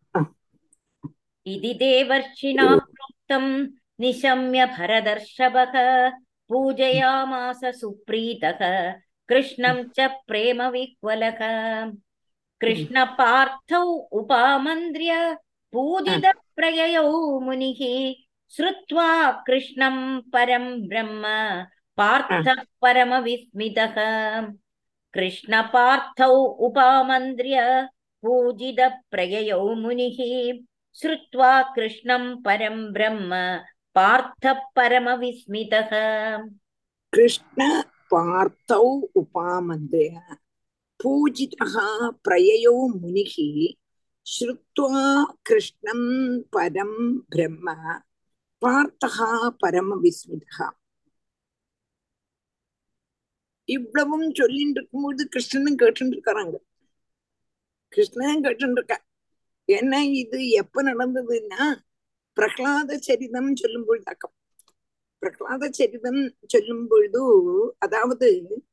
इति देवर्षिणा प्रोक्तं निशम्य भरदर्षभः पूजयामास सुप्रीतः कृष्णं च प्रेमविह्वलः कृष्णपार्थौ उपामन्त्र्य पूजितप्रययौ मुनिः श्रुत्वा कृष्णं परं ब्रह्म पार्थः परमविस्मितः कृष्णपार्थौ उपामन्त्र्य पूजितप्रययौ मुनिः श्रुत्वा कृष्णं परं ब्रह्म पार्थः परमविस्मितः கிருஷ்ண பார்த்தௌ உபாமந்திர பூஜிதः பிரயயோ முனிः ஸ்ருத்வா கிருஷ்ணம் பரம் பிரம்ம பார்த்தः பரம விஸ்மிதா இவ்வளவும் சொல்லிட்டு இருக்கும்போது கிருஷ்ணனும் கேட்டுட்டு இருக்காங்க கிருஷ்ணனும் கேட்டுட்டு இருக்கா என்ன இது எப்ப நடந்ததுன்னா பிரகலாத சரிதம் சொல்லும் பொழுதாக்கம் பிரகலாத சரிதம் சொல்லும் பொழுது அதாவது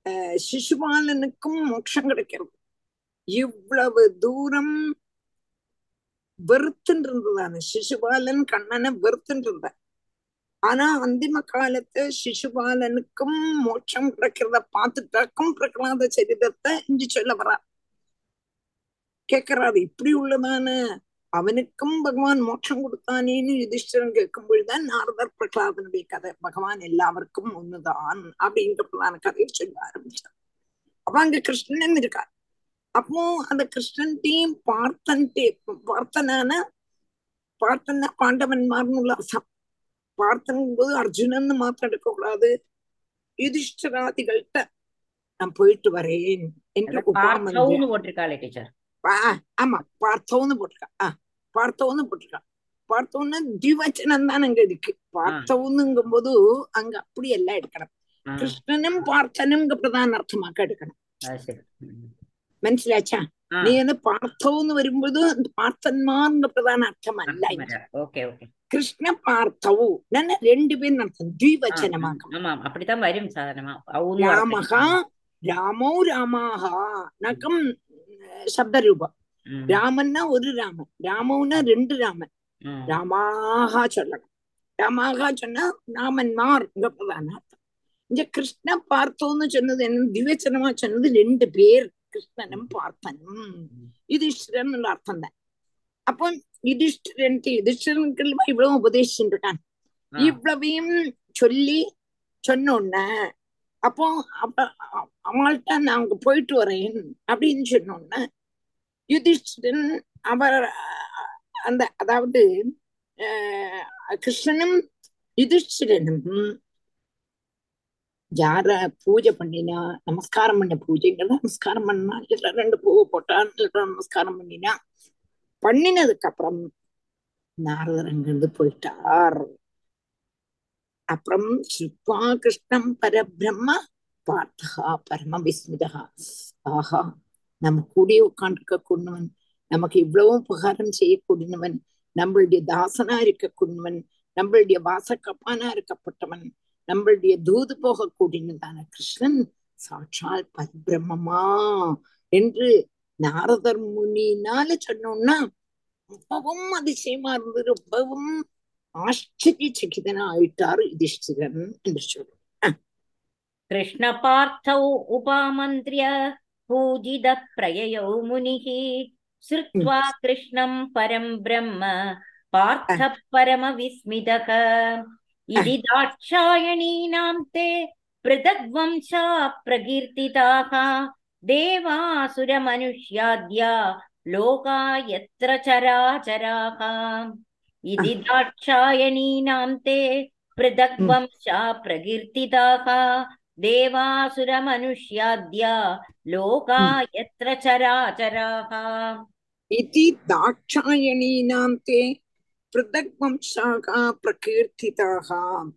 அஹ் சிசுபாலனுக்கும் மோட்சம் கிடைக்கிறது இவ்வளவு தூரம் வெறுத்துட்டு இருந்ததான சிசுபாலன் கண்ணனை வெறுத்துட்டு இருந்தா ஆனா அந்திம காலத்து சிசுபாலனுக்கும் மோட்சம் கிடைக்கிறத பார்த்துட்டாக்கும் பிரகலாத சரிதத்தை இஞ்சி சொல்ல வரா கேக்குறாரு இப்படி உள்ளதான அவனுக்கும் பகவான் மோட்சம் கொடுத்தானேன்னு யுதிஷ்டிரன் கேட்கும் பொழுதுதான் நாரதர் பிரகலாதனுடைய கதை பகவான் எல்லாருக்கும் ஒண்ணுதான் அப்படிங்கிறதான கதையை சொல்ல ஆரம்பிச்சார் அப்ப அங்க கிருஷ்ணன் இருக்கார் அப்போ அந்த கிருஷ்ணன்டையும் பார்த்தன்டே பார்த்தனான பார்த்தன பாண்டவன்மார்னு உள்ள அர்த்தம் பார்த்தன் போது அர்ஜுனன் மாத்திரம் எடுக்கக்கூடாது யுதிஷ்டராதிகள்கிட்ட நான் போயிட்டு வரேன் என்று உபாமந்திர பார்த்தவுன்னு போட்டிருக்காளே டீச்சர் பா- ஆமா பார்த்தோன்னு போட்டிருக்கா ஆ பார்த்தோன்னு போட்டிருக்கா பார்த்தோன்னு திவச்சனம் தான் அங்க இருக்கு பார்த்தோன்னுங்கும் போது அங்க அப்படி எல்லாம் எடுக்கணும் கிருஷ்ணனும் பார்த்தனும் பிரதான அர்த்தமாக்க எடுக்கணும் அது சரி ம். മനസ്സിലാച്ചാ ആ, നീ അത് പാർത്ഥവും വരുമ്പോഴ് പാർത്ഥന്മാരുടെ പ്രധാന അർത്ഥമല്ല അർത്ഥം ഓക്കെ ഓക്കെ കൃഷ്ണ പാർത്ഥവും ഞാൻ രണ്ടുപേരും അർത്ഥം ദ്വിവചനമാക്കണം ஆமா அப்படித்தான் வரும் சாதாரணமா அவுன்னு രാമഹ രാമോ രാമാഹ നകം ശബ്ദരൂപം ம், രാമന്ന ഒരു രാമൻ രാമോന്ന രണ്ട് രാമൻ ம், രാമാഹ ചൊല്ലണം രാമാഹ சொன்னா ராமன்மார் இங்க பிரதான அர்த்தம் இங்க கிருஷ்ண பார்த்தோன்னு சொன்னது என்ன திவச்சனமா சொன்னது ரெண்டு பேர் கிருஷ்ணனும் பார்த்தனும் யுதிஷ்டிரன் அர்த்தம் தான் அப்போ யுதிஷ்டிரன் யுதிஷ்டிரனுக்கு இவ்வளவு உபதேசிச்சுட்டு இருக்கான் ஆ, இவ்வளவையும் சொல்லி சொன்ன உடனே அப்போ அப்ப அ- அவங்கள்ட்ட நான் அங்க போயிட்டு வரேன் அப்படின்னு சொன்ன உடனே யுதிஷ்டிரன் அவர் அஹ், அந்த அதாவது அஹ், கிருஷ்ணனும் யுதிஷ்டிரனும் யார பூஜை பண்ணினா நமஸ்காரம் பண்ண பூஜைங்கிறது நமஸ்காரம் பண்ணா இல்ல ரெண்டு பூவை போட்டா இல்ல நமஸ்காரம் பண்ணினா பண்ணினதுக்கு அப்புறம் நாரதர் அங்கிருந்து போயிட்டார் அப்புறம் ஸ்ருத்வா கிருஷ்ணம் பரபிரம்ம பார்த்தா பரம விஸ்மிதா ஆஹா நம்ம கூடிய உட்காண்டிருக்க கூடினவன் நமக்கு இவ்வளவு உபகாரம் செய்யக்கூடியவன் நம்மளுடைய தாசனா இருக்கக்கூடியவன் நம்மளுடைய வாசக்கப்பானா இருக்கப்பட்டவன் நம்மளுடைய தூது போகக்கூடியதான கிருஷ்ணன் சாட்சால் பரபிரம்மமா என்று நாரதர் முனினால சொன்னோம்னா ரொம்பவும் அதிசயமா இருந்தது ரொம்பவும் ஆச்சரியச்சகிதனா ஆயிட்டாரு யுதிஷ்டிரன் என்று சொல்றோம் कृष्णपार्थौ उपामन्त्र्य पूजितप्रययौ मुनिः श्रुत्वा कृष्णं परं ब्रह्म पार्थः परमविस्मितः इति दाक्षायणीनां ते पृथग्वंशा प्रकीर्तिताः देवासुरमनुष्याद्या लोका यत्र चराचराः इति दाक्षायणीनां ते पृथग्वंशा प्रकीर्तिताः देवासुरमनुष्याद्या लोका यत्र चराचराः इति दाक्षायणीनां ते पृथक् वंशाः प्रकीर्तिताः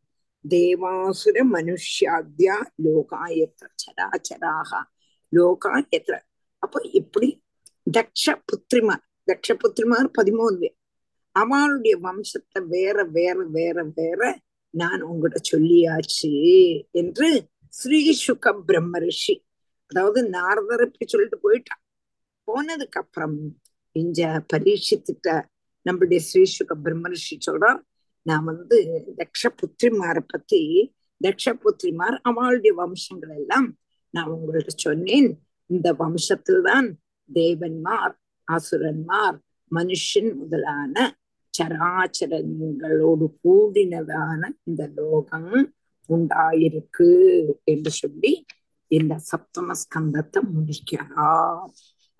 தேவாசுரமனுஷ்யாத்யா லோகா எத்திர சராச்சராக லோகா எத்திர அப்போ இப்படி தக்ஷ புத்திரிமார் தக்ஷ புத்திரிமார் பதிமூணு பேர் அவளுடைய வம்சத்தை வேற வேற வேற வேற நான் உங்ககிட்ட சொல்லியாச்சு என்று ஸ்ரீ சுக பிரம்ம ரிஷி அதாவது நாரதர் இப்படி சொல்லிட்டு போயிட்டான் போனதுக்கு அப்புறம் இங்க பரீட்சித்துட்ட நம்மளுடைய ஸ்ரீ சுக பிரம்ம ரிஷி சொல்றார் நான் வந்து தக்ஷபுத்திரிமாரை பத்தி தக்ஷபுத்திரிமார் அவளுடைய வம்சங்கள் எல்லாம் நான் உங்கள்ட்ட சொன்னேன் இந்த வம்சத்தில்தான் தேவன்மார் அசுரன்மார் மனுஷன் முதலான சராச்சரங்களோடு கூடினதான இந்த லோகம் உண்டாயிருக்கு என்று சொல்லி இந்த சப்தம ஸ்கந்தத்தை முடிக்கிறார்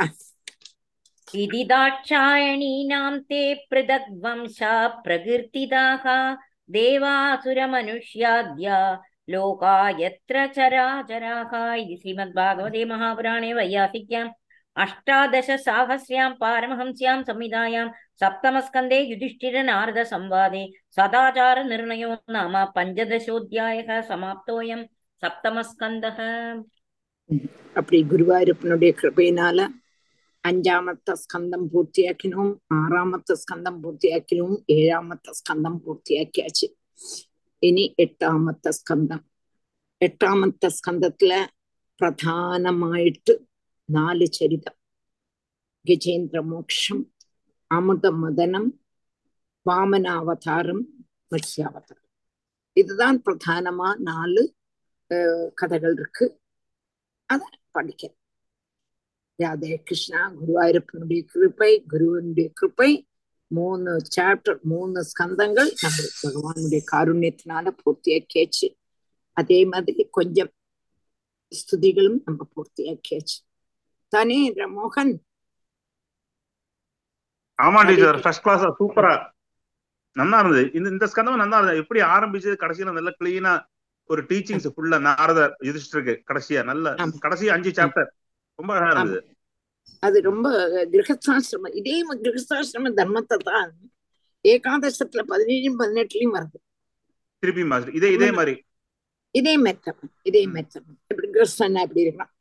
इति दाक्षायणीनां ते पृथग्वंशा प्रकीर्तिताः देवासुरमनुष्याद्या लोका यत्र चराचराः इति श्रीमद्भागवते महापुराणे वैयासिक्याम् अष्टादशसाहस्र्यां पारमहंस्यां संहितायां सप्तमस्कन्धे युधिष्ठिरनारदसंवादे सदाचारनिर्णयो नाम पञ्चदशोऽध्यायः समाप्तोऽयं सप्तमस्कन्दः அப்படி குருவாயூரப்பனுடைய கிருபையினால அஞ்சாமத்த ஸ்கந்தம் பூர்த்தியாக்கினோம் ஆறாமத்த ஸ்கந்தம் பூர்த்தியாக்கினோம் ஏழாமத்த ஸ்கந்தம் பூர்த்தியாக்கியாச்சு இனி எட்டாமத்த ஸ்கந்தம் எட்டாமத்த ஸ்கந்தத்துல പ്രധാനമായിട്ട് നാല് ചരിതം ഗജേന്ദ്രമോക്ഷം അമൃതമദനം വാമനാവതാരം മത്സ്യാവതാരം இதுதான் பிரதானமா நாலு அஹ், கதைகள் இருக்கு அத படிக்க ராதே கிருஷ்ணா குருவாயூரப்பனுடைய கிருப்பை குருவனுடைய கிருப்பை மூணு சாப்டர் மூணு ஸ்கந்தங்கள் நம்ம பகவானுடைய காருண்யத்தினால பூர்த்தியாக்கியாச்சு அதே மாதிரி கொஞ்சம் ஸ்துதிகளும் நம்ம பூர்த்தியாக்கியாச்சு தானே மோகன் ஆமா Hare teacher Krishna first class சூப்பரா நல்லா இருந்தது இந்த இந்த ஸ்கந்தம் நல்லா இருந்தது எப்படி ஆரம்பிச்சது கடைசியில நல்ல கிளீனா ஒரு டீச்சிங்ஸ் ஃபுல்லா நாரதர் யுதிஷ்டருக்கு கடைசியா நல்ல ஆமா கடைசி அஞ்சு ஆமா சாப்டர் ரொம்ப அழகா ஆமா இருந்தது அது ரொம்ப கிரகஸ்தாசிரமம் இதே ம- கிரகஸ்தாசிரம தர்மத்தை தான் ஏகாதசத்துல பதினேழும் பதினெட்டுலயும் வருது திருப்பி மாஸ்டர் இதே இதே ஆமா, மாதிரி இதே மெத்தம் இதே ம். மெத்தம் எப்படி கிரகஸ்தன்னா எப்படி இருக்கலாம்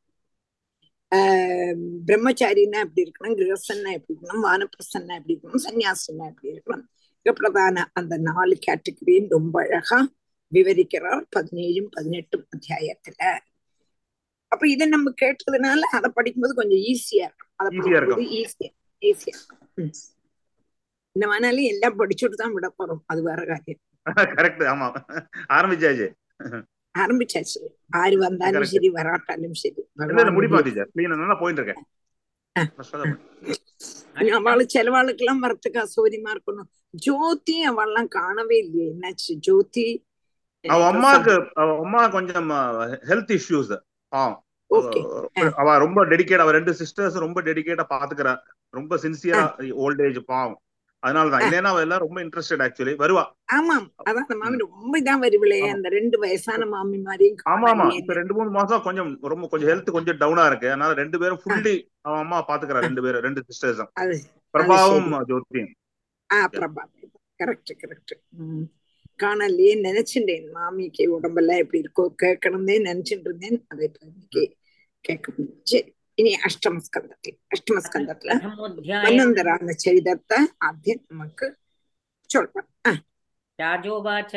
ஆஹ் பிரம்மச்சாரின்னா எப்படி இருக்கணும் கிரகஸ்தன்னா எப்படி இருக்கணும் வானப்பிரசன்னா எப்படி இருக்கணும் சன்னியாசின்னா எப்படி இருக்கணும் மிக பிரதான அந்த நாலு கேட்டகரியும் ரொம்ப அழகா விவரிக்கிறார் பதினேழும் பதினெட்டும் அத்தியாயத்துல அப்ப இதை நம்ம கேட்டதுனால அதை படிக்கும்போது கொஞ்சம் ஈஸியா இருக்கும் அதை ஈஸியா படிக்கும்போது இருக்கும் ஈஸியா ஈஸியா இருக்கும் இந்த வேணாலும் எல்லாம் படிச்சுட்டு தான் விட போறோம் அது வேற காரியம் கரெக்ட் ஆமா ஆரம்பிச்சாச்சு ஆரம்பிச்சாச்சு ஆறு வந்தாலும் கரெக்ட் சரி வராட்டாலும் சரி இல்ல இல்ல முடிப்பா பகவானுடைய டீச்சர் கிளீனா நல்லா போயிட்டு இருக்கேன் அஹ், First class ஆ போயிட்டு. இனி அஷ்டம் அவளு சிலவாளுக்கு எல்லாம் வரத்துக்கு அசௌகரியமா இருக்கணும் ஜோதி அவள்லாம் காணவே இல்லையே என்னாச்சு ஜோதி அவ அஹ், அம்மாக்கு பிரசாத் அவ அம்மா கொஞ்சம் ஹெல்த் இஷ்யூஸ் பாவம் ஓகே அவ- அவ ரொம்ப டெடிகேட் அவ ரெண்டு சிஸ்டர்ஸ் ரொம்ப டெடிகேட்டா பாத்துக்கிறா ரொம்ப சின்சியரா ஓல்ட் ஏஜ் பாவம் அதனாலதான் இல்லைன்னா அவ எல்லாம் ரொம்ப இன்ட்ரெஸ்டட் ஆக்சுவலி வருவா ஆமாம் அதான் அந்த மாமி ம். ரொம்ப இதா வருவிலே ஆமா அந்த ரெண்டு வயசான மாமி மாதிரியும் ஆமா ஆமா காணலையே இப்ப ரெண்டு மூணு மாசம் கொஞ்சம் ரொம்ப கொஞ்சம் ஹெல்த் கொஞ்சம் டவுனா இருக்கு அதனால ரெண்டு பேரும் அஹ், ஃபுல்லி அவன் அம்மா பாத்துக்கிறா அஹ், ரெண்டு பேரும் ரெண்டு சிஸ்டர்ஸும் அது அது பிரபாவும் சரி ஜோதியும் ஆ Yeah. பிரபா கரெக்ட் கரெக்ட் காணலையே நினைச்சுட்டேன் மாமிக்கு உடம்பெல்லாம் எப்படி இருக்கோ கேட்கணும்னே நினைச்சிட்டு இருந்தேன் அதை இப்ப இன்னைக்கு கேட்க முடியும் சரி இனி அஷ்டமஸ்கந்தத்தில் அஷ்டமஸ்கந்தத்துல प्रथमोऽध्यायः மன்னந்தரான சரிதத்தை ஆദ്യം நமக்கு சொல்றேன் ஆ, राजोवाच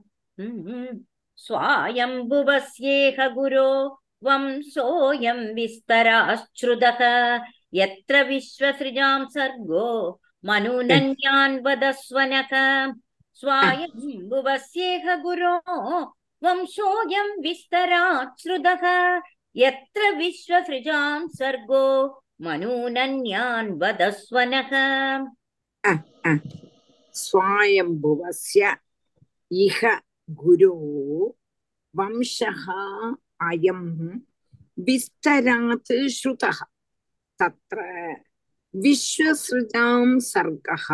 स्वायम्भुवस्येह गुरो वंसोऽयं विस्तराश्रुतः यत्र विश्वसृजां सर्गो मनुनन्यान् वदस्वनः ஆ, स्वायम्भुवस्येह गुरो वंशोऽयं विस्तराश्रुतः यत्र विश्वसृजां सर्गो मनूनन्यान् वदस्वनः ஆ, ஆ. स्वायम्भुवस्य इह गुरो वंशः अयं विस्तरात् श्रुतः तत्र विश्वसृजां सर्गः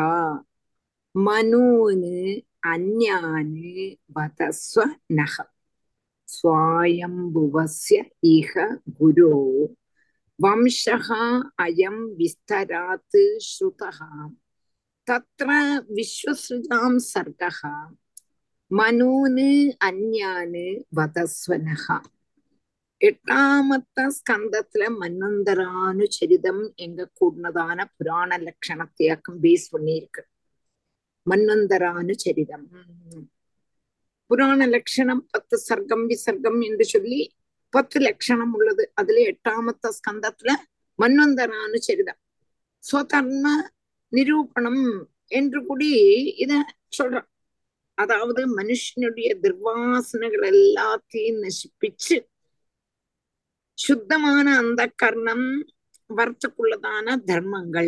मनून् अन्यान् वदस्व नः स्वायम्भुवस्य इह गुरो वंशः अयं विस्तरात् श्रुतः तत्र विश्वसृजां सर्गः मनून् अन्यान् वदस्वनः எட்டாமத்த ஸ்கந்தத்துல மன்வந்தரானுச்சரிதம் எங்க கூடதான புராண லட்சணத்தையாக்கும் பேஸ் பண்ணி இருக்கு மன்வந்தரானுச்சரிதம் புராண லட்சணம் பத்து சர்க்கம் விசர்க்கம் என்று சொல்லி பத்து லட்சணம் உள்ளது அதுல எட்டாமத்த ஸ்கந்தத்துல மன்வந்தரானுச்சரிதம் ஸ்வதர்ம நிரூபணம் என்று கூடி இத சொல்றான் அதாவது மனுஷனுடைய துர்வாசனைகள் எல்லாத்தையும் நசிப்பிச்சு சுத்தமான அந்த கர்ணம் வரத்துக்குள்ளதான தர்மங்கள்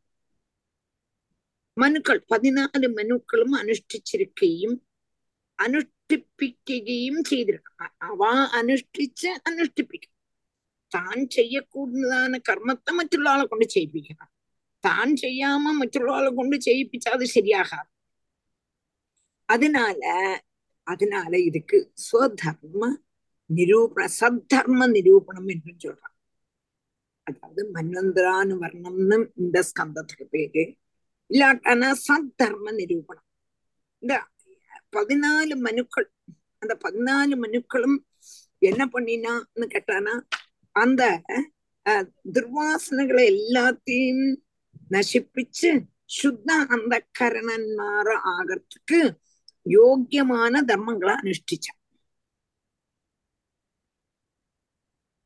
மனுக்கள் பதினாலு மனுக்களும் அனுஷ்டிச்சிருக்கையும் அனுஷ்டிப்பிக்கையும் செய்திருக்கான் அவ அனுஷ்டிச்சு அனுஷ்டிப்பிக்க தான் செய்யக்கூடியதான கர்மத்தை மറ്റുள்ள ஆளை கொண்டு செய்யிப்பிக்கிறான் தான் செய்யாம மറ്റുள்ள ஆளை கொண்டு செய்யிப்பிச்சா அது சரியாகாது அதனால அதனால இதுக்கு ஸ்வதர்ம நிரூபண சத்தர்ம நிரூபணம் என்று சொல்றான் அதாவது மன்வந்தரானு வர்ணம்னு இந்த ஸ்கந்தத்துக்கு பேரு இல்லாட்டானா சத்தர்ம நிரூபணம் இந்த பதினாலு மனுக்கள் அந்த பதினாலு மனுக்களும் என்ன பண்ணினான்னு கேட்டானா அந்த அஹ், துர்வாசனைகளை எல்லாத்தையும் நசிப்பிச்சு சுத்த அந்த கரணன்மார ஆகிறதுக்கு யோக்கியமான தர்மங்களை அனுஷ்டிச்சான்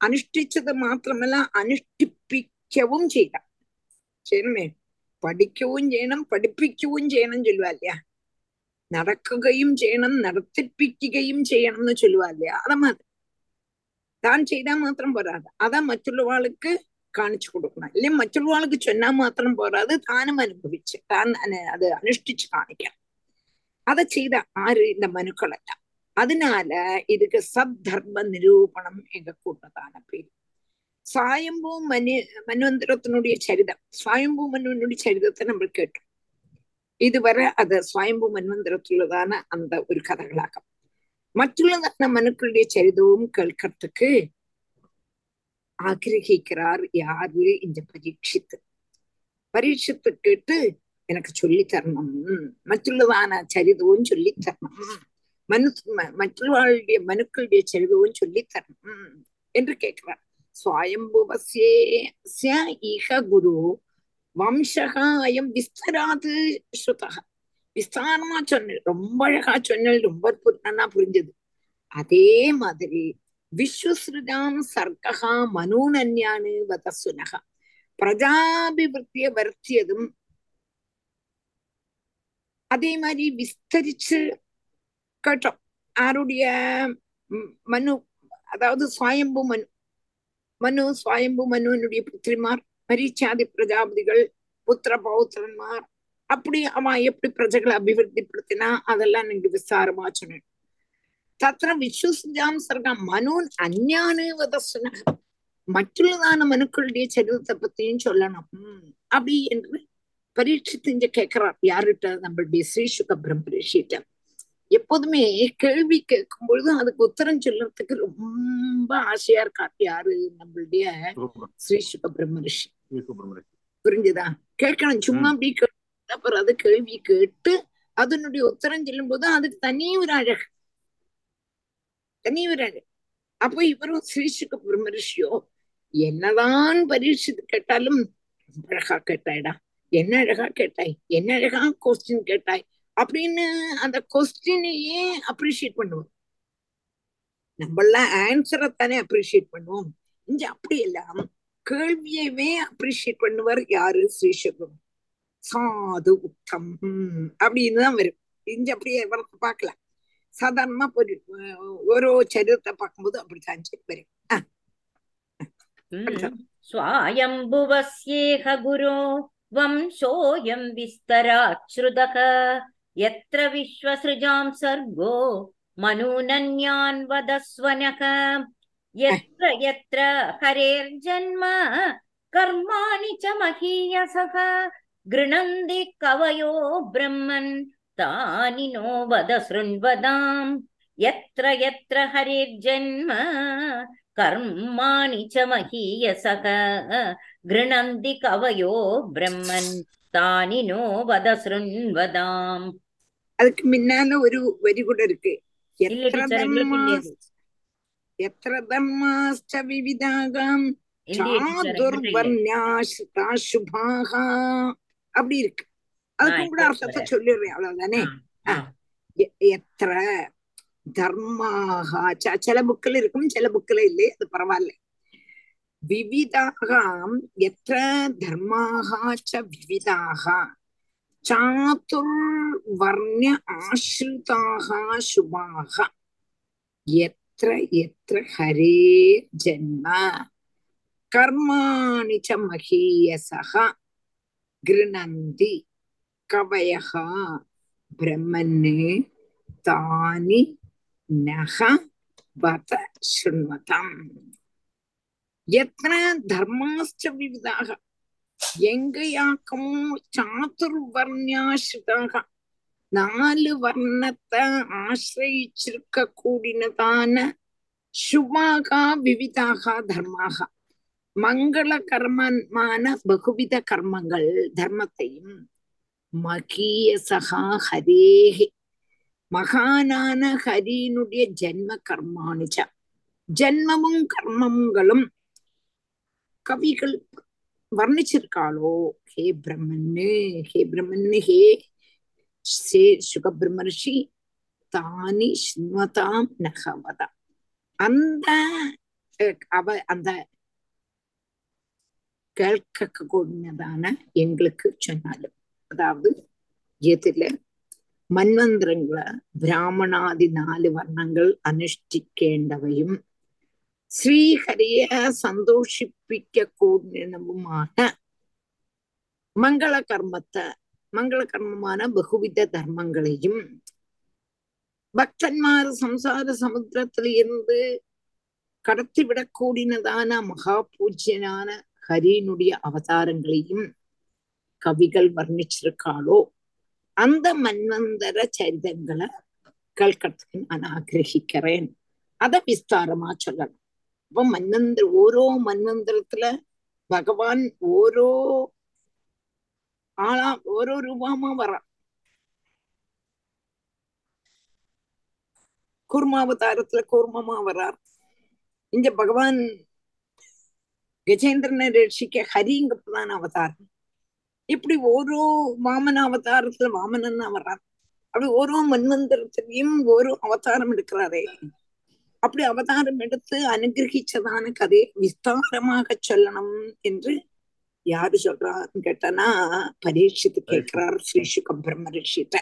അനുഷ്ഠിച്ചത് മാത്രമല്ല അനുഷ്ഠിപ്പിക്കവും ചെയ്യണം ചെയ്യണമേ പഠിക്കവും ചെയ്യണം പഠിപ്പിക്കുകയും ചെയ്യണം ചൊല്ലുവല്ല നടക്കുകയും ചെയ്യണം നടത്തിപ്പിക്കുകയും ചെയ്യണം എന്ന് ചൊല്ലുവല്ല അതാ മാതിരി താൻ ചെയ്താൽ മാത്രം പോരാതെ അതാ മറ്റുള്ള ആൾക്ക് കാണിച്ചു കൊടുക്കണം അല്ലെങ്കിൽ മറ്റുള്ള ആൾക്ക് ചൊന്നാൽ മാത്രം പോരാതെ താനും അനുഭവിച്ച് താൻ അന- അത് അനുഷ്ഠിച്ച് കാണിക്കണം അത് ചെയ്ത ആര് இந்த மனுக்களല്ല அதனால இதுக்கு சத்தர்ம நிரூபணம் எங்க கூட்டத்தான பேர் சுவாயம்பூ மனு மன்வந்திரத்தினுடைய சரிதம் சுவாயம்பூ மனுவினுடைய சரிதத்தை நம்ம கேட்டோம் இதுவரை அது சுவாயம்பூ மன்வந்திரத்துள்ளதான அந்த ஒரு கதைகளாகும் മറ്റുള്ളതാன മനുക്കളുടെ ചരിതവും കേൾക്കறதுக்கு ஆக்கிரகிக்கிறார் யாரு இந்த பரீட்சித்து பரீட்சித்து கேட்டு எனக்கு சொல்லி தரணும் மറ്റുള്ളதான சரிதവും சொல்லி தரணும் மனு ம- மற்றவர்களுடைய மனுக்களுடைய சரிதவும் சொல்லி தரணும் என்று கேட்கிறார் சுவாயம்புவசிய ஈக குரு வம்சக அயம் விஸ்தராது ஸ்ருதக விஸ்தாரமா சொன்னல் ரொம்ப அழகா சொன்னல் ரொம்ப புரினா புரிஞ்சது அதே மாதிரி விஸ்வசிருஜாம் சர்க்ககா மனோனன்யானு வதசுனக பிரஜாபிவிருத்திய வருத்தியதும் அதே மாதிரி விஸ்தரிச்சு கேட்டோம் யாருடைய ம், மனு அதாவது சுவாயம்பு மனு மனு சுவாயம்பு மனுவனுடைய புத்திரிமார் மரீச்சாதி பிரஜாபதிகள் புத்திர பௌத்திரன்மார் அப்படி அவன் எப்படி பிரஜைகளை அபிவிருத்திப்படுத்தினா அதெல்லாம் நீங்க விசாரமா சொன்னேன் தத்திர விஸ்வசிஜாம் சர்க்கம் மனோன் அஞ்ஞானு வதசுன மറ്റുള്ളதான மனுக்களுடைய சரிதத்தை பத்தியும் சொல்லணும் உம் அப்படி என்று பரீட்சித்து கேட்கிறார் யாருகிட்ட நம்மளுடைய ஸ்ரீசுக பிரம்மரிஷிட்ட எப்போதுமே கேள்வி கேட்கும் பொழுது அதுக்கு உத்தரம் சொல்றதுக்கு ரொம்ப ஆசையா இருக்கார் யாரு நம்மளுடைய ஸ்ரீசுக பிரம்மரிஷி புரிஞ்சுதா கேட்கணும் சும்மா அப்படி கேட்டு அப்புறம் அது கேள்வி கேட்டு அதனுடைய உத்தரம் சொல்லும் போது அதுக்கு தனி ஒரு அழகு தனி ஒரு அழகு அப்போ இவரும் ஸ்ரீசுக பிரம்மரிஷியோ என்னதான் பரீட்சித்து கேட்டாலும் ரொம்ப அழகா கேட்டாய்டா என்ன அழகா கேட்டாய் என்ன அழகா கொஸ்டின் கேட்டாய் அப்படின்னு அந்த கொஸ்டினையே அப்ரிஷியேட் பண்ணுவோம் நம்மளாம் ஆன்சரை தானே அப்ரிஷியேட் பண்ணுவோம் இங்க அப்படி எல்லாம் கேள்வியவே அப்ரிஷியேட் பண்ணுவார் யாரு ஸ்ரீசகம் சாது உத்தம் ஹம், அப்படின்னு தான் வரும் இங்க அப்படியே வரத்தை பார்க்கலாம் சாதாரணமா ஒரு ஓரோ சரிதத்தை பார்க்கும்போது அப்படித்தான் சரி வரும் ஆஹ் அடுத்தது. स्वायम्भुवस्येह गुरो वंशोऽयं विस्तराच्छ्रुतः यत्र विश्वसृजां सर्गो मनूनन्यान् वदस्वनः यत्र यत्र हरेर्जन्म कर्माणि च महीयसः गृणन्ति कवयो ब्रह्मन् तानि नो वद शृण्वदाम् यत्र यत्र हरेर्जन्म कर्माणि च महीयसः गृणन्ति कवयो ब्रह्मन् तानि नो वद शृण्वदाम् அதுக்கு முன்னால ஒரு வரி கூட இருக்கு இல்ல எத்திர டீச்சர் எங்களுக்கு இல்லையே தர்மாஸ் எத்திர தர்மாஸ்ட விவிதாகம் இல்லையே டீச்சர் எங்கிட்ட இல்ல சாதுர்வர்ணியாசிதா சுபாகா அப்படி இருக்கு ஆ அதுக்கும் கூட இப்போ அர்த்தத்தை வரேன் சொல்லிடுறேன் அவ்வளவுதானே ஆ ஆ, ஆ எ- எத்திர தர்மாக ச- சில புக்கில் இருக்கும் சில புக்கில் இல்லை அது பரவாயில்ல விவிதாக எத்திர தர்மாக ச விவிதாக சாதுர்வர்ணிய ஆசிரிதாக சுபாக எத்திர எத்திர ஹரே ஜன்ம கர்மாணி ச மகீயசக கிருணந்தி கவயः பிரம்மன்னு தானி நக வத சுண்மதம் எத்தனை தர்மாஸ்ட விவிதாக எங்கேயாக்கமோ சாதுர்வர்ணியாசிரிதாக நாலு வர்ணத்தை ஆசிரியிருக்க கூடினதான சுபாகா விவிதாக தர்மாக மங்கள கர்மமான பகுவித கர்மங்கள் தர்மத்தையும் மகீயசகா ஹரேஹி மகானான ஹரியினுடைய ஜென்ம கர்மானிச்ச ஜென்மமும் கர்மங்களும் கவிகள் வர்ணிச்சிருக்காளோ ஹே பிரம்மன்னு ஹே பிரம்மன்னு ஹே சே சுகபிரமர்ஷி தானி ஸ்மதாம் நகவதா அந்த அஹ், அவ அந்த கேட்க கூடினதான எங்களுக்கு சொன்னாலும் அதாவது எதுல മന്വന്തരങ്ങള് ബ്രാഹ്മണാദി നാല് വർണ്ണങ്ങൾ അനുഷ്ഠിക്കേണ്ടവയും ശ്രീഹരിയെ സന്തോഷിപ്പിക്കൂടിനവുമാണ് മംഗളകർമ്മത്തെ മംഗളകർമ്മமான பகுவித தர்மங்களையும் பக்தன்மார் சம்சார சமுத்திரத்தில் இருந்து கடத்திவிடக்கூடினதான மகா பூஜ்யனான ஹரியினுடைய அவதாரங்களையும் கவிகள் வர்ணிச்சிருக்காளோ அந்த மன்வந்தர சரிதங்களை கேட்கறதுக்கு நான் ஆக்கிரகிக்கிறேன் அத விஸ்தாரமா சொல்லணும் அப்ப மன்வந்தர் ஓரோ மன்வந்தரத்துல பகவான் ஓரோ ஆளா ஓரோ ரூபமா வரான் கூர்மாவதாரத்துல கூர்மமா வரார் இங்க பகவான் கஜேந்திரனை ரட்சிக்க ஹரிங்க பிரதான அவதாரம் இப்படி ஓரோ வாமன அவதாரத்துல வாமனன்னா வர்றார் அப்படி ஓரோ மன்வந்தரத்திலையும் ஓரோ அவதாரம் எடுக்கிறாரே அப்படி அவதாரம் எடுத்து அனுகிரகிச்சதான கதையை விஸ்தாரமாக சொல்லணும் என்று யாரு சொல்றாருன்னு கேட்டனா பரீட்சித்து கேட்கிறார் ஸ்ரீசுக பிரம்ம ரிஷிட்ட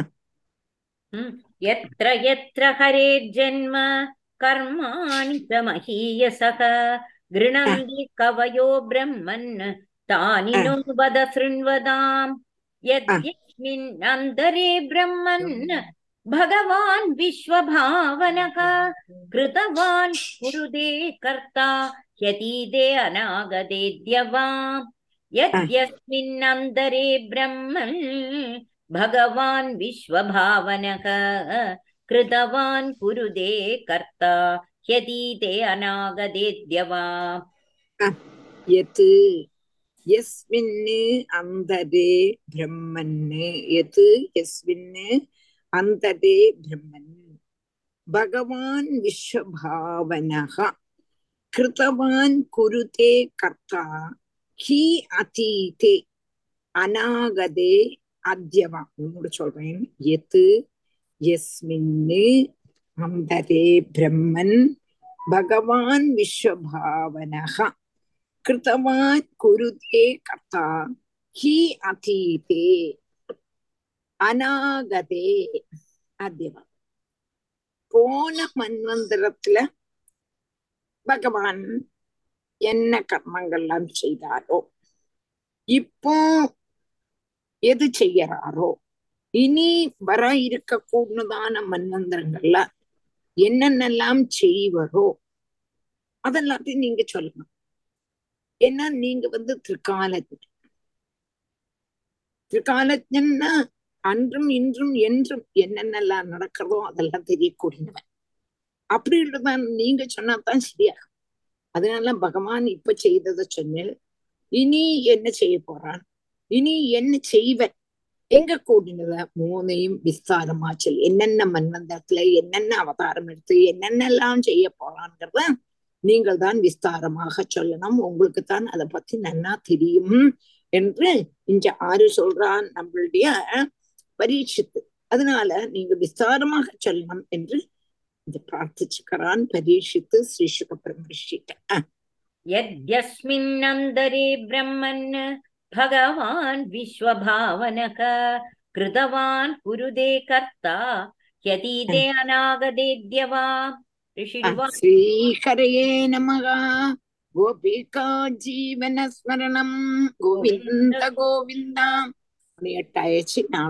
यत्र यत्र हरेर्जन्म कर्माणि च महीयसः गृह्णन्ति कवयो ब्रह्मन् तानि नो वद शृण्वताम् यद्यस्मिन् अन्तरे ब्रह्मन् भगवान् विश्वभावनः कृतवान् कुरुदे कर्ता ह्यतीते अनागतेद्य वा यद्यस्मिन् अन्तरे ब्रह्मन् भगवान् विश्वभावनः कृतवान् कुरुदे कर्ता ह्यतीते अनागतेद्य वा यत् यस्मिन् अन्तरे ब्रह्मन् यत् यस्मिन् अन्तरे ब्रह्मन् भगवान् विश्वभावनः कृतवान् कुरुते कर्ता हि अतीते अनागते அத்தியவா உன்னோட சொல்றேன் எது எஸ்மின்னு அந்தரே பிரம்மன் பகவான் விஸ்வபாவனக கிருத்தவான் குருதே கர்த்தா ஹி அதீதே அநாகதே அத்தியவா போன மன்வந்தரத்துல பகவான் என்ன கர்மங்கள்லாம் செய்தாரோ இப்போ எது செய்யறாரோ இனி வர இருக்க கூடதான மன்வந்தரங்கள்ல என்னென்னலாம் செய்வரோ அதெல்லாத்தையும் நீங்க சொல்லணும் ஏன்னா நீங்க வந்து திரிகாலஜன் திரிகாலஜன்னா அன்றும் இன்றும் என்றும் என்னென்னலாம் நடக்கிறதோ அதெல்லாம் தெரியக்கூடியவன் அப்படி உள்ளதான் நீங்க சொன்னாதான் சரியாகும் அதனால பகவான் இப்ப செய்ததை சொன்னேன் இனி என்ன செய்ய போறான் இனி என்ன செய்வன் எங்க கூடினத மூணையும் விஸ்தாரமா சொல் என்னென்ன மன்வந்தத்துல என்னென்ன அவதாரம் எடுத்து என்னென்னலாம் செய்ய போறான்ங்கிறத நீங்கள் தான் விஸ்தாரமாக சொல்லணும் உங்களுக்கு தான் அதை பத்தி நன்னா தெரியும் என்று இங்க ஆறு சொல்றான் நம்மளுடைய பரீட்சித்து அதனால நீங்க விஸ்தாரமாக சொல்லணும் என்று இது பிரார்த்திச்சுக்கிறான் பரீட்சித்து ஸ்ரீசுக பிரம்மரிஷிட்ட यद्यस्मिन्नन्तरे ब्रह्मन् भगवान् विश्वभावनः कृतवान् कुरुदे कर्ता ह्यतीते अनागतेद्य वा ऋषिर्वाच ശ്രീഹരയേ നമഃ ഗോപികാ ജീവന സ്മരണം ഗോവിന്ദ ഗോവിന്ദ എട്ടയച്ച്